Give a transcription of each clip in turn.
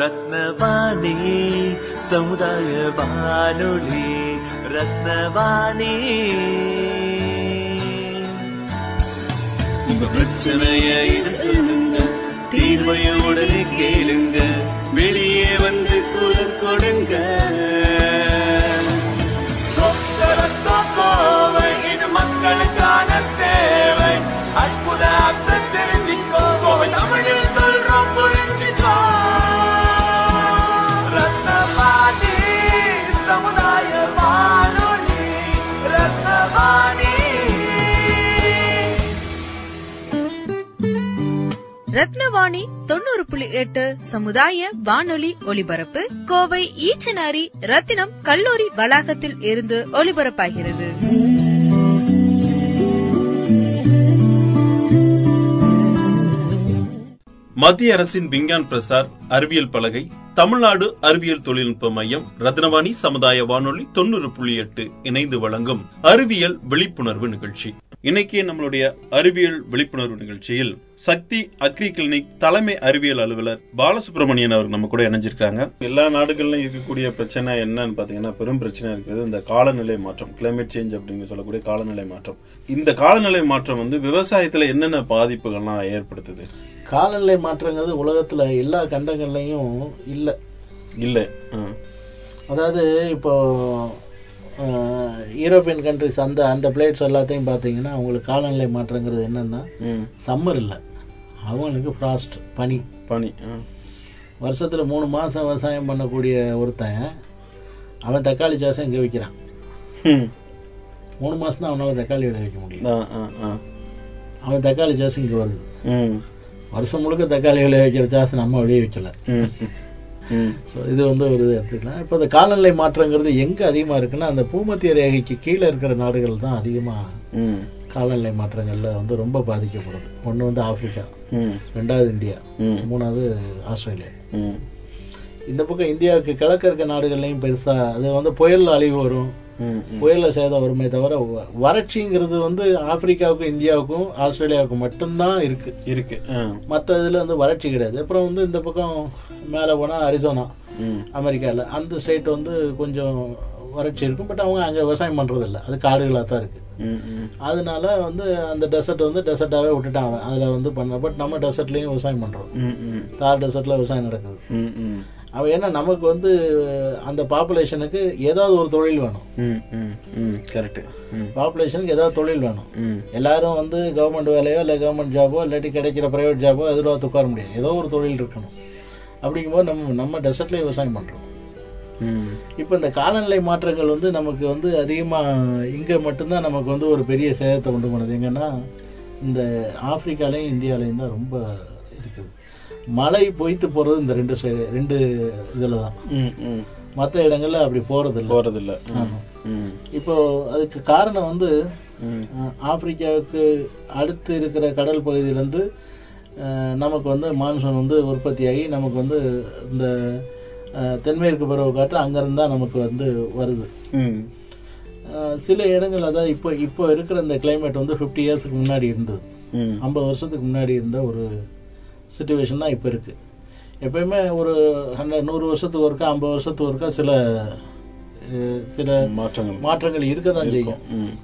ரத்னவாணி சமுதாய வானொலி ரத்னவாணி உங்க பிரச்சனைய இது சொல்லுங்க தீர்வைய உடனே கேளுங்க வெளியே வந்து குரல் கொடுங்க சொந்த ரத்தம் கோவை, இது மக்களுக்கான சேவை அற்புத அம்சம் தெரிஞ்சுக்கோ கோவை தமிழில் சொல்றோம் புரிஞ்சுக்கோ ரத்னவாணி சமுதாய வானொலி ரத்னவாணி ரத்னவாணி தொண்ணூறு புள்ளி எட்டு சமுதாய வானொலி ஒலிபரப்பு கோவை ஈச்சனாரி ரத்தினம் கல்லூரி வளாகத்தில் இருந்து ஒலிபரப்பாகிறது மத்திய அரசின் விஞ்ஞான் பிரசார் அறிவியல் பலகை தமிழ்நாடு அறிவியல் தொழில்நுட்ப மையம் ரத்னவாணி சமுதாய வானொலி தொண்ணூறு புள்ளி எட்டு இணைந்து வழங்கும் அறிவியல் விழிப்புணர்வு நிகழ்ச்சி இன்னைக்கு நம்மளுடைய அறிவியல் விழிப்புணர்வு நிகழ்ச்சியில் சக்தி அக்ரி கிளினிக் தலைமை அறிவியல் அலுவலர் பாலசுப்ரமணியன் அவர் நம்ம கூட இணைஞ்சிருக்காங்க எல்லா நாடுகள்லயும் இருக்கக்கூடிய பிரச்சனை என்னன்னு பாத்தீங்கன்னா பெரும் பிரச்சனை இருக்கிறது இந்த காலநிலை மாற்றம் கிளைமேட் சேஞ்ச் அப்படின்னு சொல்லக்கூடிய காலநிலை மாற்றம் இந்த காலநிலை மாற்றம் வந்து விவசாயத்துல என்னென்ன பாதிப்புகள்லாம் ஏற்படுத்துது காலநிலை மாற்றங்கிறது உலகத்தில் எல்லா கண்டங்கள்லையும் இல்லை இல்ல ஆ. அதாவது இப்போ அஹ், யூரோப்பியன் கண்ட்ரிஸ் அந்த அந்த பிளேட்ஸ் எல்லாத்தையும் பார்த்தீங்கன்னா அவங்களுக்கு காலநிலை மாற்றங்கிறது என்னென்னா ம். சம்மர் இல்லை அவங்களுக்கு ஃப்ராஸ்ட் பனி பனி ஆ. வருஷத்தில் மூணு மாதம் விவசாயம் பண்ணக்கூடிய ஒருத்தன் அவன் தக்காளி சாசம் இங்கே விற்கிறான் ம். மூணு மாதம் தான் அவனால் தக்காளி விளை வைக்க முடியும் ஆ, ஆ, ஆ. அவன் தக்காளி சாசம் இங்கே வருது ம். வருஷம் முழுக்க தக்காளி விளை வைக்கிற சாசம் நம்ம வெளியே வைக்கல ம். ம். ஸோ இது வந்து ஒரு இது எடுத்துக்கலாம் இப்போ இந்த காலநிலை மாற்றங்கிறது எங்கே அதிகமாக இருக்குன்னா அந்த பூமத்திய ரேகைக்கு கீழே இருக்கிற நாடுகள் தான் அதிகமாக ம். காலநிலை மாற்றங்களில் வந்து ரொம்ப பாதிக்கப்படுது ஒன்று வந்து ஆப்பிரிக்கா ம். ரெண்டாவது இந்தியா ம். மூணாவது ஆஸ்திரேலியா ம். இந்த பக்கம் இந்தியாவுக்கு கிழக்க இருக்க நாடுகள்லையும் பெருசாக அது வந்து புயல் அழிவு வரும் ம். புயல்ல சேதம் வருமே தவிர வ- வறட்சிங்கிறது வந்து ஆப்பிரிக்காவுக்கும் இந்தியாவுக்கும் ஆஸ்திரேலியாவுக்கும் மட்டும்தான் இருக்கு இருக்கு ஆ. மற்ற இதில் வந்து வறட்சி கிடையாது அப்புறம் வந்து இந்த பக்கம் மேலே போனால் அரிசோனா ம். அமெரிக்காவில் அந்த ஸ்டேட் வந்து கொஞ்சம் வறட்சி இருக்கும் பட் அவங்க அங்கே விவசாயம் பண்ணுறது இல்லை அது காடுகளாக தான் இருக்குது ம். ம். அதனால வந்து அந்த டெசர்ட் வந்து டெசர்ட்டாகவே விட்டுட்டாங்க அதில் வந்து பண்ண பட் நம்ம டெசர்ட்லேயும் விவசாயம் பண்ணுறோம் ம். ம். தார் டெசர்ட்டில் விவசாயம் நடக்குது ம். ம். அவ ஏன்னா நமக்கு வந்து அந்த பாப்புலேஷனுக்கு ஏதாவது ஒரு தொழில் வேணும் ம். ம். ம். கரெக்ட் ம். பாப்புலேஷனுக்கு ஏதாவது தொழில் வேணும் ம். எல்லாரும் வந்து கவர்மெண்ட் வேலையோ இல்லை கவர்மெண்ட் ஜாபோ இல்லாட்டி கிடைக்கிற ப்ரைவேட் ஜாபோ எதிர்பார்த்து உட்கார முடியாது ஏதோ ஒரு தொழில் இருக்கணும் அப்படிங்கும்போது நம்ம நம்ம டெசர்ட்லேயே விவசாயம் பண்ணுறோம் ம். இப்போ இந்த காலநிலை மாற்றங்கள் வந்து நமக்கு வந்து அதிகமாக இங்கே மட்டும்தான் நமக்கு வந்து ஒரு பெரிய சேதத்தை உண்டு பண்ணுது எங்கன்னா இந்த ஆப்பிரிக்காலையும் இந்தியாலையும் தான் ரொம்ப இருக்குது மழை பொய்த்து போகிறது இந்த ரெண்டு சைடு ரெண்டு இதில் தான் ம். ம். மற்ற இடங்கள்ல அப்படி போகிறது இல்லை போறதில்ல ம். ம். இப்போ அதுக்கு காரணம் வந்து ம். அஹ், ஆப்பிரிக்காவுக்கு அடுத்து இருக்கிற கடல் பகுதியிலேருந்து நமக்கு வந்து மான்சூன் வந்து உற்பத்தியாகி நமக்கு வந்து இந்த அஹ், தென்மேற்கு பருவ காற்று அங்கேருந்து தான் நமக்கு வந்து வருது ம். அஹ், சில இடங்கள் அதாவது இப்போ இப்போ இருக்கிற இந்த climate வந்து ஃபிஃப்டி இயர்ஸ்க்கு முன்னாடி இருந்தது ம். ஐம்பது வருஷத்துக்கு முன்னாடி இருந்த ஒரு சுச்சுவேஷன் தான் இப்போ இருக்குது எப்பயுமே ஒரு ஹண்ட்ரட் நூறு வருஷத்துக்கு ஒருக்கா ஐம்பது வருஷத்துக்கு ஒருக்கா சில அஹ், சில மாற்றங்கள் மாற்றங்கள் இருக்க தான் செய்யும் ம்.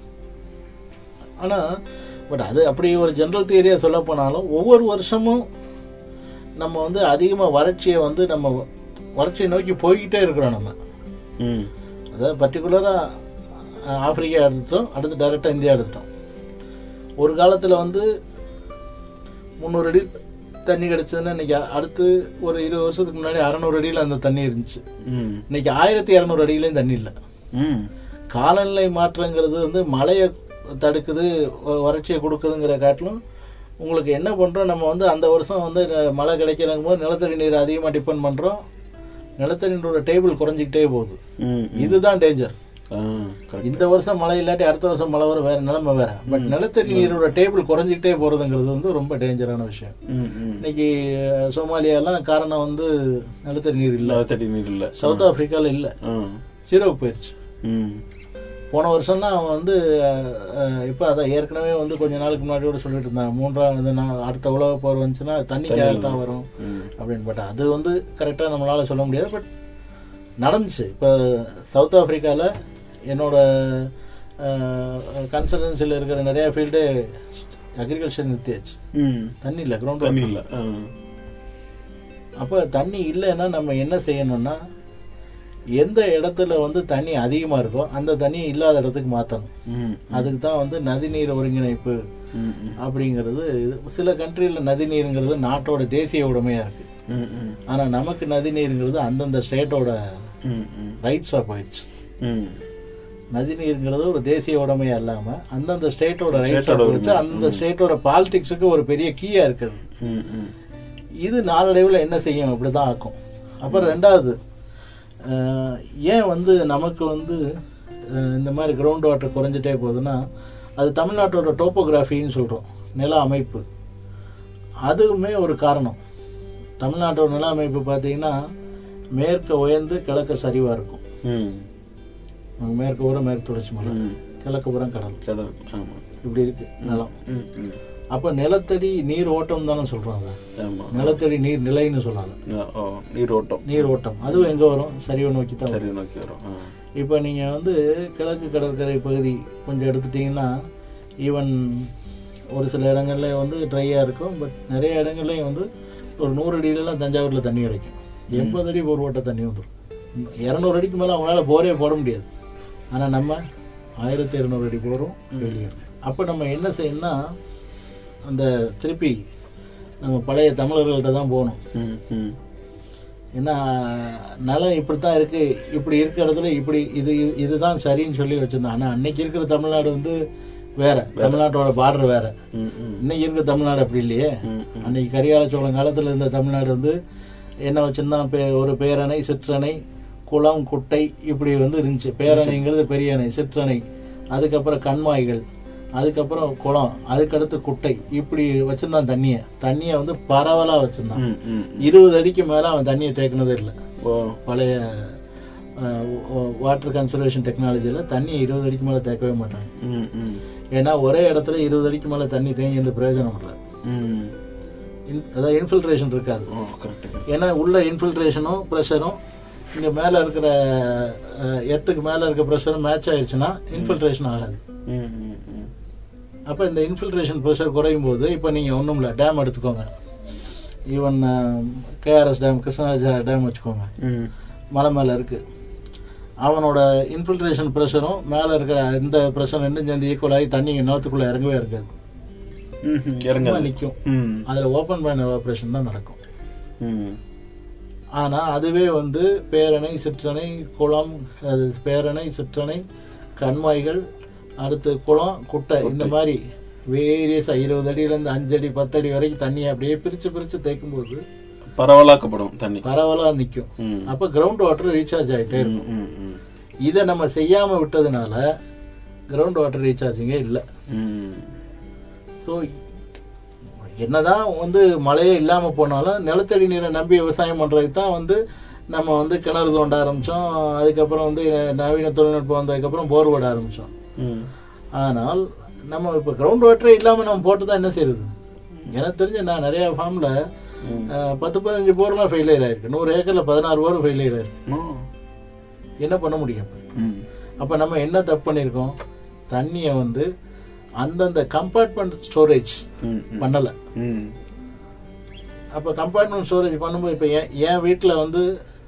ஆனால் பட் அது அப்படி ஒரு ஜென்ரல் தியரியாக சொல்ல போனாலும் ஒவ்வொரு வருஷமும் நம்ம வந்து அதிகமாக வறட்சியை வந்து நம்ம வறட்சியை நோக்கி போய்கிட்டே இருக்கிறோம் நம்ம ம். அதாவது பர்டிகுலராக ஆப்பிரிக்கா எடுத்துட்டோம் அடுத்து டைரெக்டாக இந்தியா எடுத்துட்டோம் ஒரு காலத்தில் வந்து முந்நூறு அடி தண்ணி கிடைச்சதுன்னா இன்னைக்கு அடுத்து ஒரு இருபது வருஷத்துக்கு முன்னாடி அறநூறு அடியில் அந்த தண்ணி இருந்துச்சு ம். இன்னைக்கு ஆயிரத்தி இரநூறு அடியிலையும் தண்ணி இல்லை ம். காலநிலை மாற்றங்கிறது வந்து மழையை தடுக்குது வ- வறட்சியை கொடுக்குதுங்கிற காட்டிலும் உங்களுக்கு என்ன பண்ணுறோம் நம்ம வந்து அந்த வருஷம் வந்து ந- மழை கிடைக்கலங்கும் போது நிலத்தடி நீர் அதிகமாக டிபெண்ட் பண்ணுறோம் நிலத்தடி நீரோட டேபிள் குறைஞ்சிக்கிட்டே போகுது ம். இதுதான் டேஞ்சர் ஆ, correct. இந்த வருஷம் மழை இல்லாட்டி அடுத்த வருஷம் மழை வரும் வேற நிலைமை வேற பட் நிலத்தடி நீரோட டேபிள் குறைஞ்சிக்கிட்டே போகிறதுங்கிறது வந்து ரொம்ப டேஞ்சரான விஷயம் ம். ம். இன்னைக்கு அஹ், சோமாலியாலாம் காரணம் வந்து நிலத்தடி நீர் இல்லை நிலத்தடி நீர் இல்ல சவுத் ஆப்பிரிக்காவில் இல்லை ஆ. ஜீரோவுக்கு போயிடுச்சு ம். போன வருஷம்னா அவன் வந்து அஹ், இப்போ அதான் ஏற்கனவே வந்து கொஞ்ச நாளுக்கு முன்னாடி கூட சொல்லிட்டு இருந்தான் மூன்றாம் இந்த நான் அடுத்த உலக போர் வந்துச்சுன்னா தண்ணிக்காக தான் வரும் அப்படின்னு பட் அது வந்து கரெக்டாக நம்மளால சொல்ல முடியாது பட் நடந்துச்சு இப்போ சவுத் ஆப்பிரிக்காவில் என்னோட கன்சல்டன்சியில் இருக்கிற நிறைய ஃபீல்டு அக்ரிகல்ச்சர் நிறுத்தியாச்சு ம். தண்ணி இல்லை கிரவுண்ட் தண்ணி இல்ல ஆ. அப்போ தண்ணி இல்லைன்னா நம்ம என்ன செய்யணும்னா எந்த இடத்துல வந்து தண்ணி அதிகமாக இருக்கோ அந்த தண்ணியை இல்லாத இடத்துக்கு மாற்றணும் ம். அதுக்கு தான் வந்து நதிநீர் ஒருங்கிணைப்பு ம், ம். அப்படிங்கிறது இது சில கண்ட்ரியில் நதிநீருங்கிறது நாட்டோட தேசிய உடைமையாக இருக்குது ம், ம். ஆனால் நமக்கு நதிநீருங்கிறது அந்தந்த ஸ்டேட்டோட ம், ம். ரைட்ஸாக போயிடுச்சு ம். நதிநீருங்கிறது ஒரு தேசிய உடைமையா இல்லாம அந்தந்த ஸ்டேட்டோட ரைட்ஸாக ஸ்டேட்டோட போயிடுச்சு அந்த ஸ்டேட்டோட பாலிடிக்ஸுக்கு ஒரு பெரிய கீயா இருக்குது ம், ம். இது நாளடைவில் என்ன செய்யும் இப்படி தான் ஆக்கும் அப்புறம் ரெண்டாவது அஹ், ஏன் வந்து நமக்கு வந்து அஹ், இந்த மாதிரி கிரவுண்ட் வாட்டர் குறைஞ்சிட்டே போகுதுன்னா அது தமிழ்நாட்டோட டோப்போகிராஃபின்னு சொல்கிறோம் நில அமைப்பு அதுவுமே ஒரு காரணம் தமிழ்நாட்டோட நில அமைப்பு பார்த்தீங்கன்னா மேற்க உயர்ந்து கிழக்க சரிவாக இருக்கும் ம். மேற்கு பூரா மேற்கு தொடர்ச்சி மலை ம். கிழக்கு புறம் கடல் கடல் ஆமா இப்படி இருக்கு நிலம் ம், ம். அப்போ நிலத்தடி நீர் ஓட்டம் தானே சொல்கிறாங்க ஆமா நிலத்தடி நீர் நிலைன்னு சொல்லாங்க ஆ, ஓ, நீரோட்டம் நீர் ஓட்டம் அதுவும் எங்கே வரும் சரிவை நோக்கி தான் வரும் சரி நோக்கி வரும் ஆ. இப்போ நீங்கள் வந்து கிழக்கு கடற்கரை பகுதி கொஞ்சம் எடுத்துட்டிங்கன்னா ஈவன் ஒரு சில இடங்கள்ல வந்து ட்ரையாக இருக்கும் பட் நிறைய இடங்கள்லையும் வந்து ஒரு நூறு அடியிலலாம் தஞ்சாவூரில் தண்ணி கிடைக்கும் எண்பது அடி போர் ஓட்ட தண்ணி வந்துடும் இரநூறு அடிக்கு மேலே அவங்களால போரே போட முடியாது ஆனால் நம்ம ஆயிரத்தி இரநூறு அடி போரும் ஃபெயிலியர் அப்போ நம்ம என்ன செய்யணும்னா அந்த திருப்பி நம்ம பழைய தமிழர்கள்ட்ட தான் போகணும் ம், ம். ஏன்னா நிலம் இப்படி தான் இருக்கு இப்படி இருக்கிற இடத்துல இப்படி இது இதுதான் சரின்னு சொல்லி வச்சிருந்தோம் ஆனால் அன்னைக்கு இருக்கிற தமிழ்நாடு வந்து வேற தமிழ்நாட்டோட பார்டர் வேற ம், ம். இன்னைக்கு இருக்கிற தமிழ்நாடு அப்படி இல்லையே அன்னைக்கு கரிகால சோழன் காலத்தில் இருந்த தமிழ்நாடு வந்து என்ன வச்சிருந்தான் பே ஒரு பேரணை சிற்றணை குளம் குட்டை இப்படி வந்து இருந்துச்சு பேரணைங்கிறது பெரிய அணை சிற்றணை அதுக்கப்புறம் கண்மாய்கள் அதுக்கப்புறம் குளம் அதுக்கடுத்து குட்டை இப்படி வச்சிருந்தான் தண்ணியை தண்ணியை வந்து பரவலாக வச்சிருந்தான் ம், ம். இருபது அடிக்கு மேலே அவன் தண்ணியை தேக்கினதே இல்லை ஓ பழைய வாட்டர் கன்சர்வேஷன் டெக்னாலஜியில் தண்ணியை இருபது அடிக்கு மேலே தேக்கவே மாட்டாங்க ம், ம். ஏன்னா ஒரே இடத்துல இருபது அடிக்கு மேலே தண்ணி தேங்கி இருந்து பிரயோஜனம் இல்லை ம். இன்- அதாவது இன்ஃபில்ட்ரேஷன் இருக்காது ஓ கரெக்ட் ஏன்னா உள்ள இன்ஃபில்ட்ரேஷனும் ப்ரெஷரும் இங்கே மேலே இருக்கிற எர்த்துக்கு மேலே இருக்க ப்ரெஷரும் மேட்ச் ஆயிடுச்சுன்னா இன்ஃபில்ட்ரேஷன் ஆகாது ம், ம், ம். அப்போ இந்த இன்ஃபில்ட்ரேஷன் ப்ரெஷர் குறையும் போது இப்போ நீங்கள் ஒன்றும் இல்லை டேம் எடுத்துக்கோங்க even KRS dam Krishnaraja dam வச்சுக்கோங்க ம். மலை மேலே இருக்குது அவனோட இன்ஃபில்ட்ரேஷன் ப்ரெஷரும் மேலே இருக்கிற இந்த ப்ரெஷர் ரெண்டும் சேர்ந்து ஈக்குவல் ஆகி தண்ணி நிலத்துக்குள்ளே இறங்கவே இருக்காது ம், ம். இறங்காது நிற்கும் ம். அதில் ஓப்பன் பேன் எவாப்ரேஷன் தான் நடக்கும் ம். ஆனால் அதுவே வந்து பேரணை சிற்றணை குளம் அது பேரணை சிற்றணை கண்மாய்கள் அடுத்து குளம் குட்டை இந்த மாதிரி வேரியஸாக இருபது அடியிலேருந்து அஞ்சு அடி பத்து அடி வரைக்கும் தண்ணியை அப்படியே பிரித்து பிரித்து தேய்க்கும்போது பரவலாக்கப்படும் தண்ணி பரவலாக நிற்கும் ம். அப்போ கிரவுண்ட் வாட்டர் ரீசார்ஜ் ஆகிட்டே இருக்கும் ம், ம். இதை நம்ம செய்யாமல் விட்டதுனால கிரவுண்ட் வாட்டர் ரீசார்ஜிங்கே இல்லை ம். ஸோ என்னதான் வந்து மழையே இல்லாமல் போனாலும் நிலத்தடி நீரை நம்பி விவசாயம் பண்ணுறதுக்கு தான் வந்து நம்ம வந்து கிணறு தோண்ட ஆரம்பித்தோம் அதுக்கப்புறம் வந்து நவீன தொழில்நுட்பம் வந்ததுக்கப்புறம் போர் போட ஆரம்பித்தோம் ம். ஆனால் நம்ம இப்போ கிரவுண்ட் வாட்டரே இல்லாமல் நம்ம போட்டு தான் என்ன செய்யுது எனக்கு தெரிஞ்சு நான் நிறைய ஃபார்மில் பத்து பதினஞ்சு போர்லாம் ஃபெயிலியர் ஆயிருக்கு நூறு ஏக்கரில் பதினாறு போர் ஃபெயிலியர் ஆயிருக்கு ஓ. என்ன பண்ண முடியும் ம். அப்போ நம்ம என்ன தப்பு பண்ணியிருக்கோம் தண்ணியை வந்து அந்தந்த கம்பார்ட்மெண்ட் ஸ்டோரேஜ் ம், ம். பண்ணலை ம். அப்போ கம்பார்ட்மெண்ட் ஸ்டோரேஜ் பண்ணும்போது இப்போ என் என் வீட்டில் வந்து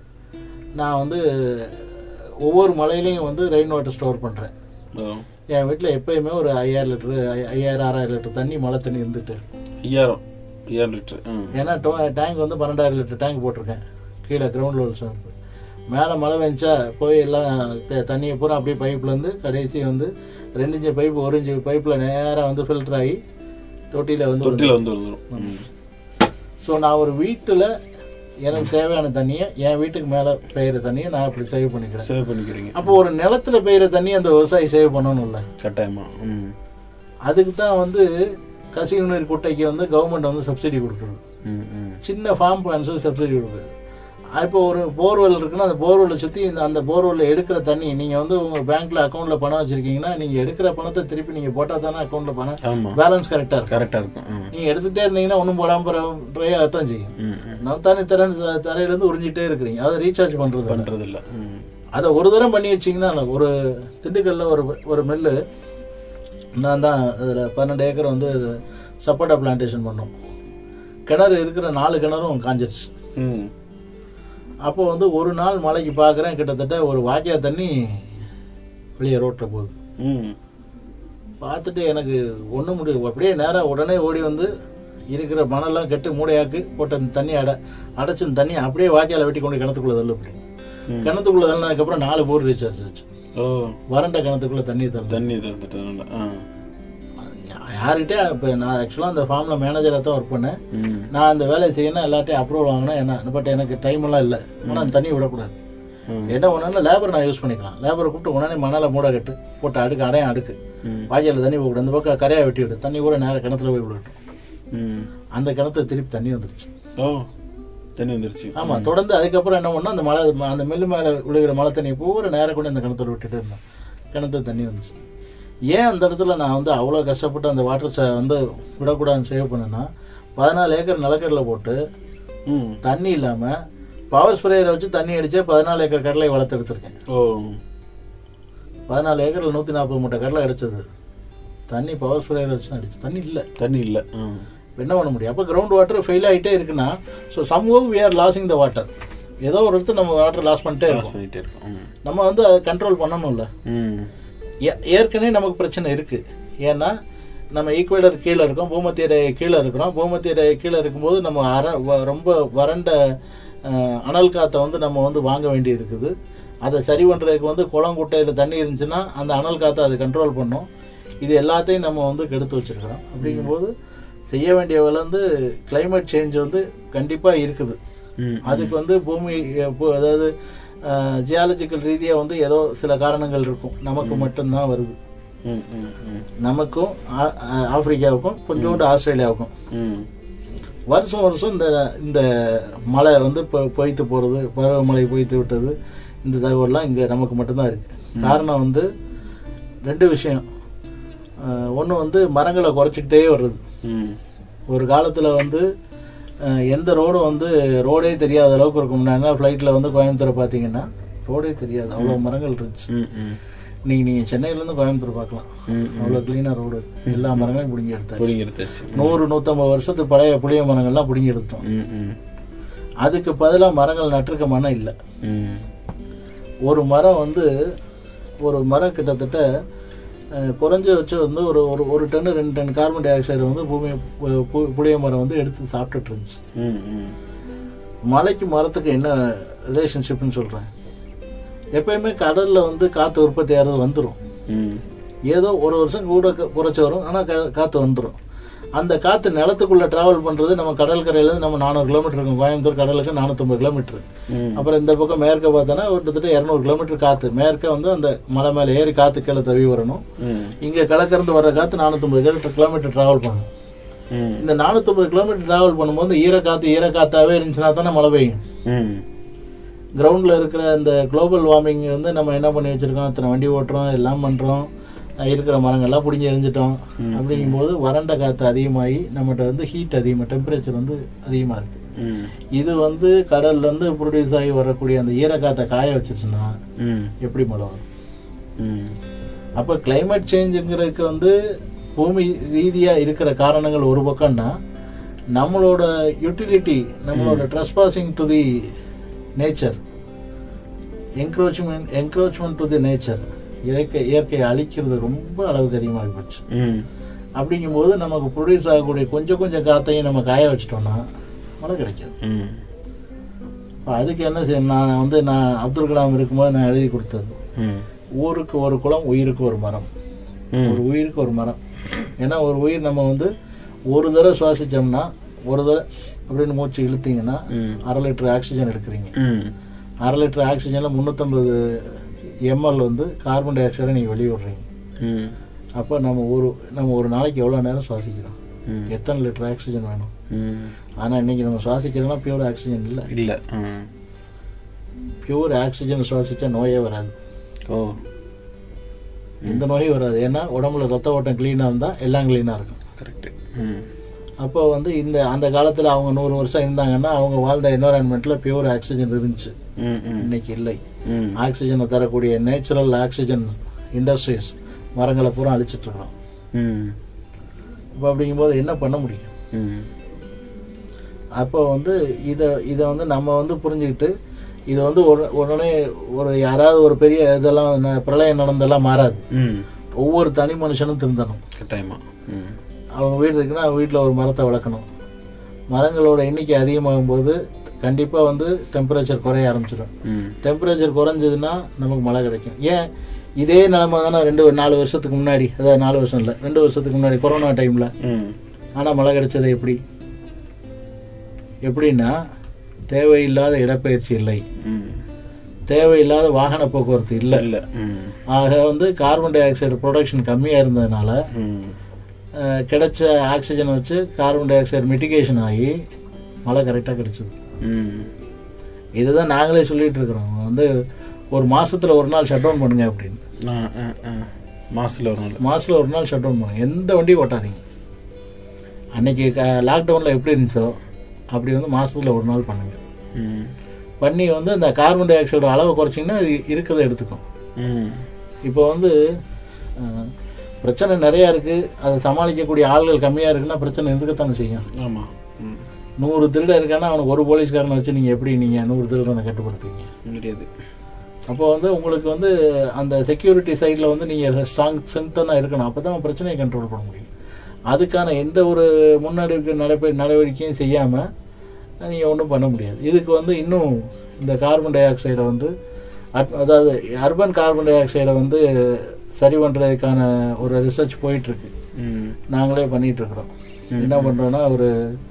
நான் வந்து ஒவ்வொரு மலையிலையும் வந்து ரெயின் வாட்டர் ஸ்டோர் பண்ணுறேன் ஓ. என் வீட்டில் எப்பயுமே ஒரு ஐயாயிரம் லிட்டரு ஐயாயிரம் ஆறாயிரம் லிட்டர் தண்ணி மழை தண்ணி இருந்துட்டு இருக்கும் ஐயாயிரம் ஐயாயிரம் லிட்டர் ம். ஏன்னா டேங்க் வந்து பன்னெண்டாயிரம் லிட்டர் டேங்க் போட்டிருக்கேன் கீழே கிரவுண்ட் லெவல் மேலே மழை வெஞ்சா போய் எல்லாம் க- தண்ணியை பூரா அப்படியே பைப்லேருந்து கடைசி வந்து ரெண்டு இன்ச்சு பைப் ஒரு இன்ச்சு பைப்பில் நேராக வந்து ஃபில்டர் ஆகி தொட்டியில் வந்து தொட்டில வந்து வந்துடும் ம். ஸோ நான் ஒரு வீட்டில் எனக்கு தேவையான தண்ணியை என் வீட்டுக்கு மேலே பெய்கிற தண்ணியை நான் இப்படி சேவ் பண்ணிக்கிறேன் சேவ் பண்ணிக்கிறீங்க அப்போ ஒரு நிலத்துல பெய்கிற தண்ணி அந்த விவசாயி சேவ் பண்ணணும்ல கட்டாயமா ம். அதுக்கு தான் வந்து கசிவு நீர் குட்டைக்கு வந்து கவர்மெண்ட் வந்து சப்சிடி கொடுக்குது ம், ம். சின்ன ஃபார்ம் பிளான்ஸுக்கு சப்சிடி கொடுக்குது இப்போ ஒரு போர்வெல் இருக்குன்னா அந்த போர்வெல்லை சுற்றி இந்த அந்த போர்வெல்ல எடுக்கிற தண்ணி நீங்கள் வந்து உங்கள் பேங்க்கில் அக்கௌண்ட்டில் பணம் வச்சுருக்கீங்கன்னா நீங்கள் எடுக்கிற பணத்தை திருப்பி நீங்கள் போட்டால் தானே அக்கௌண்ட்டில் பணம் ஆமா பேலன்ஸ் கரெக்டாக இருக்கும் கரெக்டா இருக்கும் ம். நீங்கள் எடுத்துகிட்டே இருந்தீங்கன்னா ஒன்றும் போடாமல் ட்ரை ஆகத்தான் செய்யும் ம், ம். நான் தானே தரேன் தரையிலேருந்து உறிஞ்சிட்டே இருக்கிறீங்க அதை ரீசார்ஜ் பண்ணுறது பண்றது இல்ல ம். அதை ஒரு தரம் பண்ணி வச்சிங்கன்னா ஒரு திண்டுக்கல்ல ஒரு ஒரு மில்லு நான் தான் அதில் பன்னெண்டு ஏக்கர் வந்து சப்போட்டா பிளான்டேஷன் பண்ணோம் கிணறு இருக்கிற நாலு கிணறும் காஞ்சிருச்சு ம். அப்போ வந்து ஒரு நாள் மழைக்கு பார்க்குறேன் கிட்டத்தட்ட ஒரு வாக்கியா தண்ணி வெளியே ரோட்டில் போகுது ம். பார்த்துட்டு எனக்கு ஒன்றும் முடியும் அப்படியே நேராக உடனே ஓடி வந்து இருக்கிற மணலாம் கெட்டு மூடையாக்கு போட்ட அந்த தண்ணி அடை அடைச்சு அந்த தண்ணி அப்படியே வாக்கியால வெட்டி கொண்டு கிணத்துக்குள்ள தள்ள அப்படி கிணத்துக்குள்ள தள்ளினதுக்கப்புறம் நாலு போர் ரீசார்ஜ் ஆச்சு ஓ வறண்ட கிணத்துக்குள்ள தண்ணி தள்ள தண்ணி திறந்துட்டதுனால ஆ. யார்கிட்டே இப்போ நான் ஆக்சுவலாக அந்த ஃபார்மில் மேனேஜராக தான் ஒர்க் பண்ணேன் ம். நான் அந்த வேலையை செய்யணும் எல்லாத்தையும் அப்ரூவல் வாங்கினேன் என்ன பட் எனக்கு டைம் எல்லாம் இல்லை ஆனால் அந்த தண்ணி விடக்கூடாது ம். என்ன ஒன்றும் லேபர் நான் யூஸ் பண்ணிக்கலாம் லேபரை கூப்பிட்டு உடனே மணலை மூட கட்டு போட்டு அடுக்கு அடையும் அடுக்கு ம். வாய்க்கால தண்ணி போகக்கூடாது அந்த பக்கம் கரையாக வெட்டி விடு தண்ணி கூட நேரம் கிணத்துல போய் விடட்டும் ம். அந்த கிணத்துல திருப்பி தண்ணி வந்துருச்சு ஓ தண்ணி வந்துருச்சு ஆமா தொடர்ந்து அதுக்கப்புறம் என்ன பண்ணோம் அந்த மழை அந்த மில்லு மேலே விழுகிற மழை தண்ணி பூரா நேரம் கூட இந்த கிணத்துல விட்டுட்டு இருந்தேன் கிணத்துல தண்ணி வந்துச்சு ஏன் அந்த இடத்துல நான் வந்து அவ்வளோ கஷ்டப்பட்டு அந்த வாட்டர் வந்து விடக்கூடாதுன்னு சேவ் பண்ணேன்னா பதினாலு ஏக்கர் நிலக்கடலை போட்டு ம். தண்ணி இல்லாமல் பவர் ஸ்ப்ரேயரை வச்சு தண்ணி அடிச்சே பதினாலு ஏக்கர் கடலை வளர்த்து எடுத்திருக்கேன் ஓ பதினாலு ஏக்கரில் நூற்றி நாற்பது மூட்டை கடலை அடிச்சது தண்ணி பவர் ஸ்ப்ரேயரை வச்சு தான் அடிச்சு தண்ணி இல்லை தண்ணி இல்ல ஆ. என்ன பண்ண முடியும் அப்போ கிரவுண்ட் வாட்டர் ஃபெயில் ஆகிட்டே இருக்குன்னா so somehow we are losing the water ஏதோ ஒரு இடத்துல நம்ம வாட்டர் லாஸ் பண்ணிட்டே பாஸ் இருக்கோம் பண்ணிட்டே இருக்கோம் ம். நம்ம வந்து அதை கண்ட்ரோல் பண்ணணும்ல ம். ஏ- ஏற்கனவே நமக்கு பிரச்சனை இருக்கு ஏன்னா நம்ம ஈக்குவேடர் கீழே இருக்கோம் பூமத்திய ரேகை கீழே இருக்கிறோம் பூமத்திய ரேகை கீழே இருக்கும்போது நம்ம அர வ- ரொம்ப வறண்ட அஹ், அனல் காற்றை வந்து நம்ம வந்து வாங்க வேண்டி இருக்குது அதை சரி பண்ணுறதுக்கு வந்து குளம் குட்டையில் தண்ணி இருந்துச்சுன்னா அந்த அனல் காற்றை அது கண்ட்ரோல் பண்ணும் இது எல்லாத்தையும் நம்ம வந்து கெடுத்து வச்சிருக்கிறோம் அப்படிங்கும்போது செய்ய வேண்டிய வேலை வந்து climate சேஞ்ச் வந்து கண்டிப்பாக இருக்குது ம். அதுக்கு வந்து பூமி அஹ், பூ- அதாவது ஜியாலஜிக்கல் ரீதியாக வந்து ஏதோ சில காரணங்கள் இருக்கும் நமக்கு மட்டும்தான் வருது ம். ம். ம். நமக்கும் ஆ- ஆ- ஆப்பிரிக்காவுக்கும் கொஞ்சோண்டு ஆஸ்திரேலியாவுக்கும் ம். வருஷம் வருஷம் இந்த இந்த மழை வந்து இப்போ பொய்த்து போகிறது பருவமழை பொய்த்து விட்டது இந்த தகவல்லாம் இங்கே நமக்கு மட்டும்தான் இருக்கு காரணம் வந்து ரெண்டு விஷயம் ஒன்று வந்து மரங்களை குறைச்சிக்கிட்டே வருது ம். ஒரு காலத்தில் வந்து அஹ், எந்த ரோடும் வந்து ரோடே தெரியாத அளவுக்கு இருக்கும் முன்னாடி ஃப்ளைட்டில் வந்து கோயம்புத்தூரை பார்த்தீங்கன்னா ரோடே தெரியாது அவ்வளோ மரங்கள் இருந்துச்சு ம். ம். இன்னைக்கு நீங்கள் சென்னையிலேருந்து கோயம்புத்தூர் பார்க்கலாம் ம். அவ்வளோ க்ளீனாக ரோடு எல்லா மரங்களையும் பிடுங்கி எடுத்தாச்சு புடிங்கி எடுத்தாச்சு நூறு நூற்றம்பது வருஷத்துக்கு பழைய புளிய மரங்கள்லாம் பிடுங்கி எடுத்தோம் ம். ம். அதுக்கு பதிலாக மரங்கள் நட்டிருக்க மனம் இல்லை ம். ஒரு மரம் வந்து ஒரு மரம் கிட்டத்தட்ட அஹ், குறைஞ்சபட்சம் வந்து ஒரு ஒரு ஒரு டன்னு ரெண்டு டன் கார்பன் டை ஆக்சைடு வந்து பூமி பு- பு- புளிய மரம் வந்து எடுத்து சாப்பிட்டுட்டு இருந்துச்சு ம். ம். மலைக்கு மரத்துக்கு என்ன ரிலேஷன்ஷிப்னு சொல்கிறேன் எப்பயுமே கடலில் வந்து காற்று உற்பத்தி ஆகிறது வந்துடும் ம். ஏதோ ஒரு வருஷம் கூட க- குறைச்சி வரும் ஆனால் காற்று வந்துடும் அந்த காற்று நிலத்துக்குள்ளே ட்ராவல் பண்ணுறது நம்ம கடற்கரையிலேருந்து நம்ம நானூறு கிலோமீட்டர் இருக்கும் கோயம்புத்தூர் கடலுக்கு நானூற்றம்பது கிலோமீட்டர் ம். அப்புறம் இந்த பக்கம் மேற்க பார்த்தோன்னா கிட்டத்தட்ட இரநூறு கிலோமீட்டர் காற்று மேற்க வந்து அந்த மலை மேலே ஏறி காற்று கீழே தவி வரணும் ம். இங்கே கிழக்கிருந்து வர்ற காற்று நானூற்றம்பது கிலோமீட்டர் கிலோமீட்டர் ட்ராவல் பண்ணணும் ம். இந்த நானூற்றம்பது கிலோமீட்டர் ட்ராவல் பண்ணும்போது ஈரக்காற்று ஈரக்காத்தாவே இருந்துச்சுன்னா தானே மழை பெய்யும் ம். கிரவுண்டில் இருக்கிற இந்த குளோபல் வார்மிங் வந்து நம்ம என்ன பண்ணி வச்சுருக்கோம் அத்தனை வண்டி ஓட்டுறோம் எல்லாம் பண்ணுறோம் இருக்கிற மரங்கள்லாம் பிடிங்கி எரிஞ்சிட்டோம் அப்படிங்கும்போது வறண்ட காற்று அதிகமாகி நம்மகிட்ட வந்து ஹீட் அதிகமாக டெம்பரேச்சர் வந்து அதிகமாக இருக்குது ம். இது வந்து கடல்லேருந்து ப்ரொடியூஸ் ஆகி வரக்கூடிய அந்த ஈரக்காற்றை காய வச்சிருச்சுன்னா ம். எப்படி மழை வரும் ம். அப்போ climate சேஞ்சுங்கிறதுக்கு வந்து பூமி ரீதியாக இருக்கிற காரணங்கள் ஒரு பக்கம்னா நம்மளோட யூட்டிலிட்டி நம்மளோட trespassing to the nature encroachment encroachment to the nature இயற்கை இயற்கையை அழிக்கிறது ரொம்ப அளவுக்கு அதிகமாகி போச்சு ம். அப்படிங்கும்போது நமக்கு ப்ரொடியூஸ் ஆகக்கூடிய கொஞ்சம் கொஞ்சம் காற்றையும் நம்ம காய வச்சிட்டோம்னா மழை கிடைக்காது ம். அப்ப அதுக்கு என்ன செய்யணும் நான் வந்து நான் அப்துல் கலாம் இருக்கும்போது நான் எழுதி கொடுத்தது ம். ஊருக்கு ஒரு குளம் உயிருக்கு ஒரு மரம் ம். ஒரு உயிருக்கு ஒரு மரம் ஏன்னா ஒரு உயிர் நம்ம வந்து ஒரு தடவை சுவாசிச்சோம்னா ஒரு தடவை அப்படின்னு மூச்சு இழுத்தீங்கன்னா ம். அரை லிட்டர் ஆக்சிஜன் எடுக்கிறீங்க ம். அரை லிட்டர் ஆக்சிஜனில் முந்நூற்றம்பது எம்எல் வந்து கார்பன் டை ஆக்சைடை நீங்கள் வெளியே விடுறீங்க ம். அப்போ நம்ம ஒரு நம்ம ஒரு நாளைக்கு எவ்வளோ நேரம் சுவாசிக்கிறோம் ம். எத்தனை லிட்டர் ஆக்சிஜன் வேணும் ம். ஆனால் இன்னைக்கு நம்ம சுவாசிக்கிறோம்னா பியூர் ஆக்சிஜன் இல்லை இல்ல ம். பியூர் ஆக்சிஜன் சுவாசிச்சா நோயே வராது ஓ எந்த நோயும் வராது ஏன்னா உடம்புல ரத்த ஓட்டம் க்ளீனாக இருந்தால் எல்லாம் க்ளீனாக இருக்கும் கரெக்ட் ம் அப்போ வந்து இந்த அந்த காலத்தில் அவங்க நூறு வருஷம் இருந்தாங்கன்னா அவங்க வாழ்ந்த என்வரான்மெண்ட்டில் பியூர் ஆக்சிஜன் இருந்துச்சு ம் ம் இன்னைக்கு இல்லை ம் ஆக்சிஜனை தரக்கூடிய நேச்சுரல் ஆக்சிஜன் இண்டஸ்ட்ரீஸ் மரங்களை பூரா அழிச்சிட்டு இருக்கிறோம் ம் இப்போ அப்படிங்கும்போது என்ன பண்ண முடியும் ம் அப்போ வந்து இதை இதை வந்து நம்ம வந்து புரிஞ்சுக்கிட்டு இது வந்து உட- உடனே ஒரு யாராவது ஒரு பெரிய இதெல்லாம் ந- பிரளயம் நடந்தெல்லாம் மாறாது ம் ஒவ்வொரு தனி மனுஷனும் திருந்தணும் கட்டாயமா ம் அவங்க வீடு இருக்குன்னா அவங்க வீட்டில் ஒரு மரத்தை வளர்க்கணும் மரங்களோட எண்ணிக்கை அதிகமாகும் போது கண்டிப்பாக வந்து டெம்பரேச்சர் குறைய ஆரம்பிச்சிடும் ம் டெம்பரேச்சர் குறைஞ்சதுன்னா நமக்கு மழை கிடைக்கும் ஏன் இதே நிலைமை தானே ரெண்டு நாலு வருஷத்துக்கு முன்னாடி அதாவது நாலு வருஷம் இல்லை ரெண்டு வருஷத்துக்கு முன்னாடி கொரோனா டைமில் ம் ஆனால் மழை கிடைச்சது எப்படி எப்படின்னா தேவையில்லாத இடப்பெயர்ச்சி இல்லை ம் தேவையில்லாத வாகன போக்குவரத்து இல்லை இல்லை ம் ஆக வந்து கார்பன் டை ஆக்சைடு ப்ரொடக்ஷன் கம்மியாக இருந்ததுனால ம் அஹ், கிடைச்ச ஆக்சிஜனை வச்சு கார்பன் டை ஆக்சைடு மிட்டிகேஷன் ஆகி மழை கரெக்டாக கிடைச்சது ம் இதுதான் நாங்களே சொல்லிட்டு இருக்கிறோம் வந்து ஒரு மாசத்துல ஒரு நாள் ஷட் டவுன் பண்ணுங்க அப்படின்னு ஆ ஆ ஆ மாசத்தில் ஒரு நாள் மாசத்துல ஒரு நாள் ஷட் டவுன் பண்ணுங்க எந்த வண்டியும் ஓட்டாதீங்க அன்னைக்கு லாக்டவுனில் எப்படி இருந்துச்சோ அப்படி வந்து மாசத்துல ஒரு நாள் பண்ணுங்க ம் பண்ணி வந்து இந்த கார்பன் டை ஆக்சைடு அளவை குறைச்சிங்கன்னா அது இருக்கிறத எடுத்துக்கும் ம் இப்போ வந்து அஹ், பிரச்சனை நிறையா இருக்குது அதை சமாளிக்கக்கூடிய ஆள்கள் கம்மியாக இருக்குன்னா பிரச்சனை இருக்கத்தானே செய்யும் ஆமாம் ம் நூறு திருடன் இருக்கான்னா அவனுக்கு ஒரு போலீஸ்காரனை வச்சு நீங்கள் எப்படி நீங்கள் நூறு திருடனை கட்டுப்படுத்துவீங்க முடியாது அப்போ வந்து உங்களுக்கு வந்து அந்த செக்யூரிட்டி சைடில் வந்து நீங்கள் ஸ்ட்ராங் ஸ்ட்ரென்த்தனாக இருக்கணும் அப்போ தான் பிரச்சனையை கண்ட்ரோல் பண்ண முடியும் அதுக்கான எந்த ஒரு முன்னெடுப்பு நடவ நடவடிக்கையும் செய்யாமல் நீங்கள் ஒன்றும் பண்ண முடியாது இதுக்கு வந்து இன்னும் இந்த கார்பன் டை ஆக்சைடை வந்து அட்- அதாவது அர்பன் கார்பன் டை ஆக்சைடை வந்து சரி பண்ணுறதுக்கான ஒரு ரிசர்ச் போயிட்டுருக்கு ம் நாங்களே பண்ணிட்டு இருக்கிறோம் என்ன பண்ணுறோன்னா ஒரு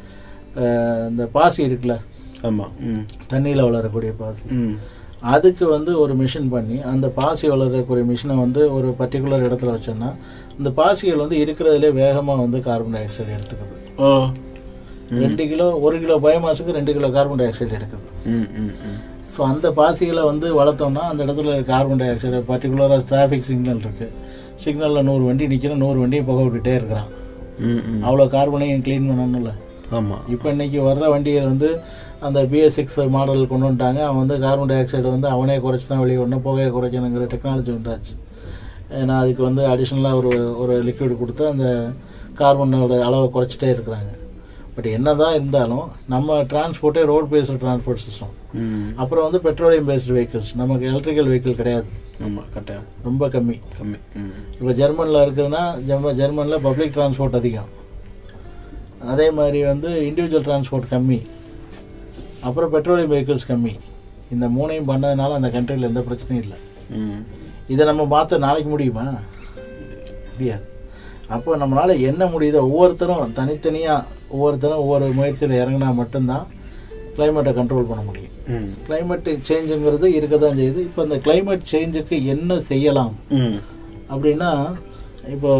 அஹ், இந்த பாசி இருக்குல்ல ஆமாம் ம் தண்ணியில் வளரக்கூடிய பாசி ம் அதுக்கு வந்து ஒரு மிஷின் பண்ணி அந்த பாசி வளரக்கூடிய மிஷினை வந்து ஒரு பர்டிகுலர் இடத்துல வச்சோன்னா இந்த பாசிகள் வந்து இருக்கிறதுலே வேகமாக வந்து கார்பன் டை ஆக்சைடு எடுத்துக்குது ஓ ரெண்டு கிலோ ஒரு கிலோ பயோமாஸுக்கு ரெண்டு கிலோ கார்பன் டை ஆக்சைடு எடுக்குது ம் ம் ம் ஸோ அந்த பாசிகளை வந்து வளர்த்தோம்னா அந்த இடத்துல கார்பன் டை ஆக்சைடு பர்டிகுலராக டிராஃபிக் சிக்னல் இருக்குது சிக்னலில் நூறு வண்டி நிற்கிறேன் நூறு வண்டியும் புகை விட்டுட்டே இருக்கிறான் ம் ம் அவ்வளோ கார்பனையும் க்ளீன் பண்ணணும்ல ஆமாம் இப்போ இன்னைக்கு வர்ற வண்டிகள் வந்து அந்த பிஎஸ் சிக்ஸ் மாடல் கொண்டு வந்துட்டாங்க அவன் வந்து கார்பன் டை ஆக்சைடு வந்து அவனே குறைச்சி தான் வெளியே விடணும் புகையை குறைக்கணுங்கிற டெக்னாலஜி வந்தாச்சு ஏன்னா அதுக்கு வந்து அடிஷ்னலாக ஒரு ஒரு லிக்விட் கொடுத்து அந்த கார்பனோட அளவை குறைச்சிட்டே இருக்கிறாங்க பட் என்னதான் இருந்தாலும் நம்ம டிரான்ஸ்போர்ட்டே ரோட் பேஸ்டு டிரான்ஸ்போர்ட் சிஸ்டம் ம் அப்புறம் வந்து பெட்ரோலியம் பேஸ்டு வெஹிக்கிள்ஸ் நமக்கு எலக்ட்ரிக்கல் வெஹிக்கிள் கிடையாது ஆமாம் கட்டாயம் ரொம்ப கம்மி கம்மி ம் இப்போ ஜெர்மனில் இருக்குதுன்னா ஜெர்ம ஜெர்மனில் பப்ளிக் டிரான்ஸ்போர்ட் அதிகம் அதே மாதிரி வந்து இண்டிவிஜுவல் டிரான்ஸ்போர்ட் கம்மி அப்புறம் பெட்ரோலியம் வெஹிக்கிள்ஸ் கம்மி இந்த மூணையும் பண்ணதுனால அந்த கண்ட்ரியில் எந்த பிரச்சனையும் இல்லை ம் இதை நம்ம மாற்ற நாளைக்கு முடியுமா முடியாது அப்போ நம்மளால என்ன முடியுதோ ஒவ்வொருத்தரும் தனித்தனியாக ஒவ்வொருத்தரும் ஒவ்வொரு முயற்சியில் இறங்கினா மட்டும்தான் கிளைமேட்டை கண்ட்ரோல் பண்ண முடியும் ம் கிளைமேட் சேஞ்சுங்கிறது இருக்க தான் செய்யுது இப்போ இந்த கிளைமேட் சேஞ்சுக்கு என்ன செய்யலாம் ம் அப்படின்னா இப்போ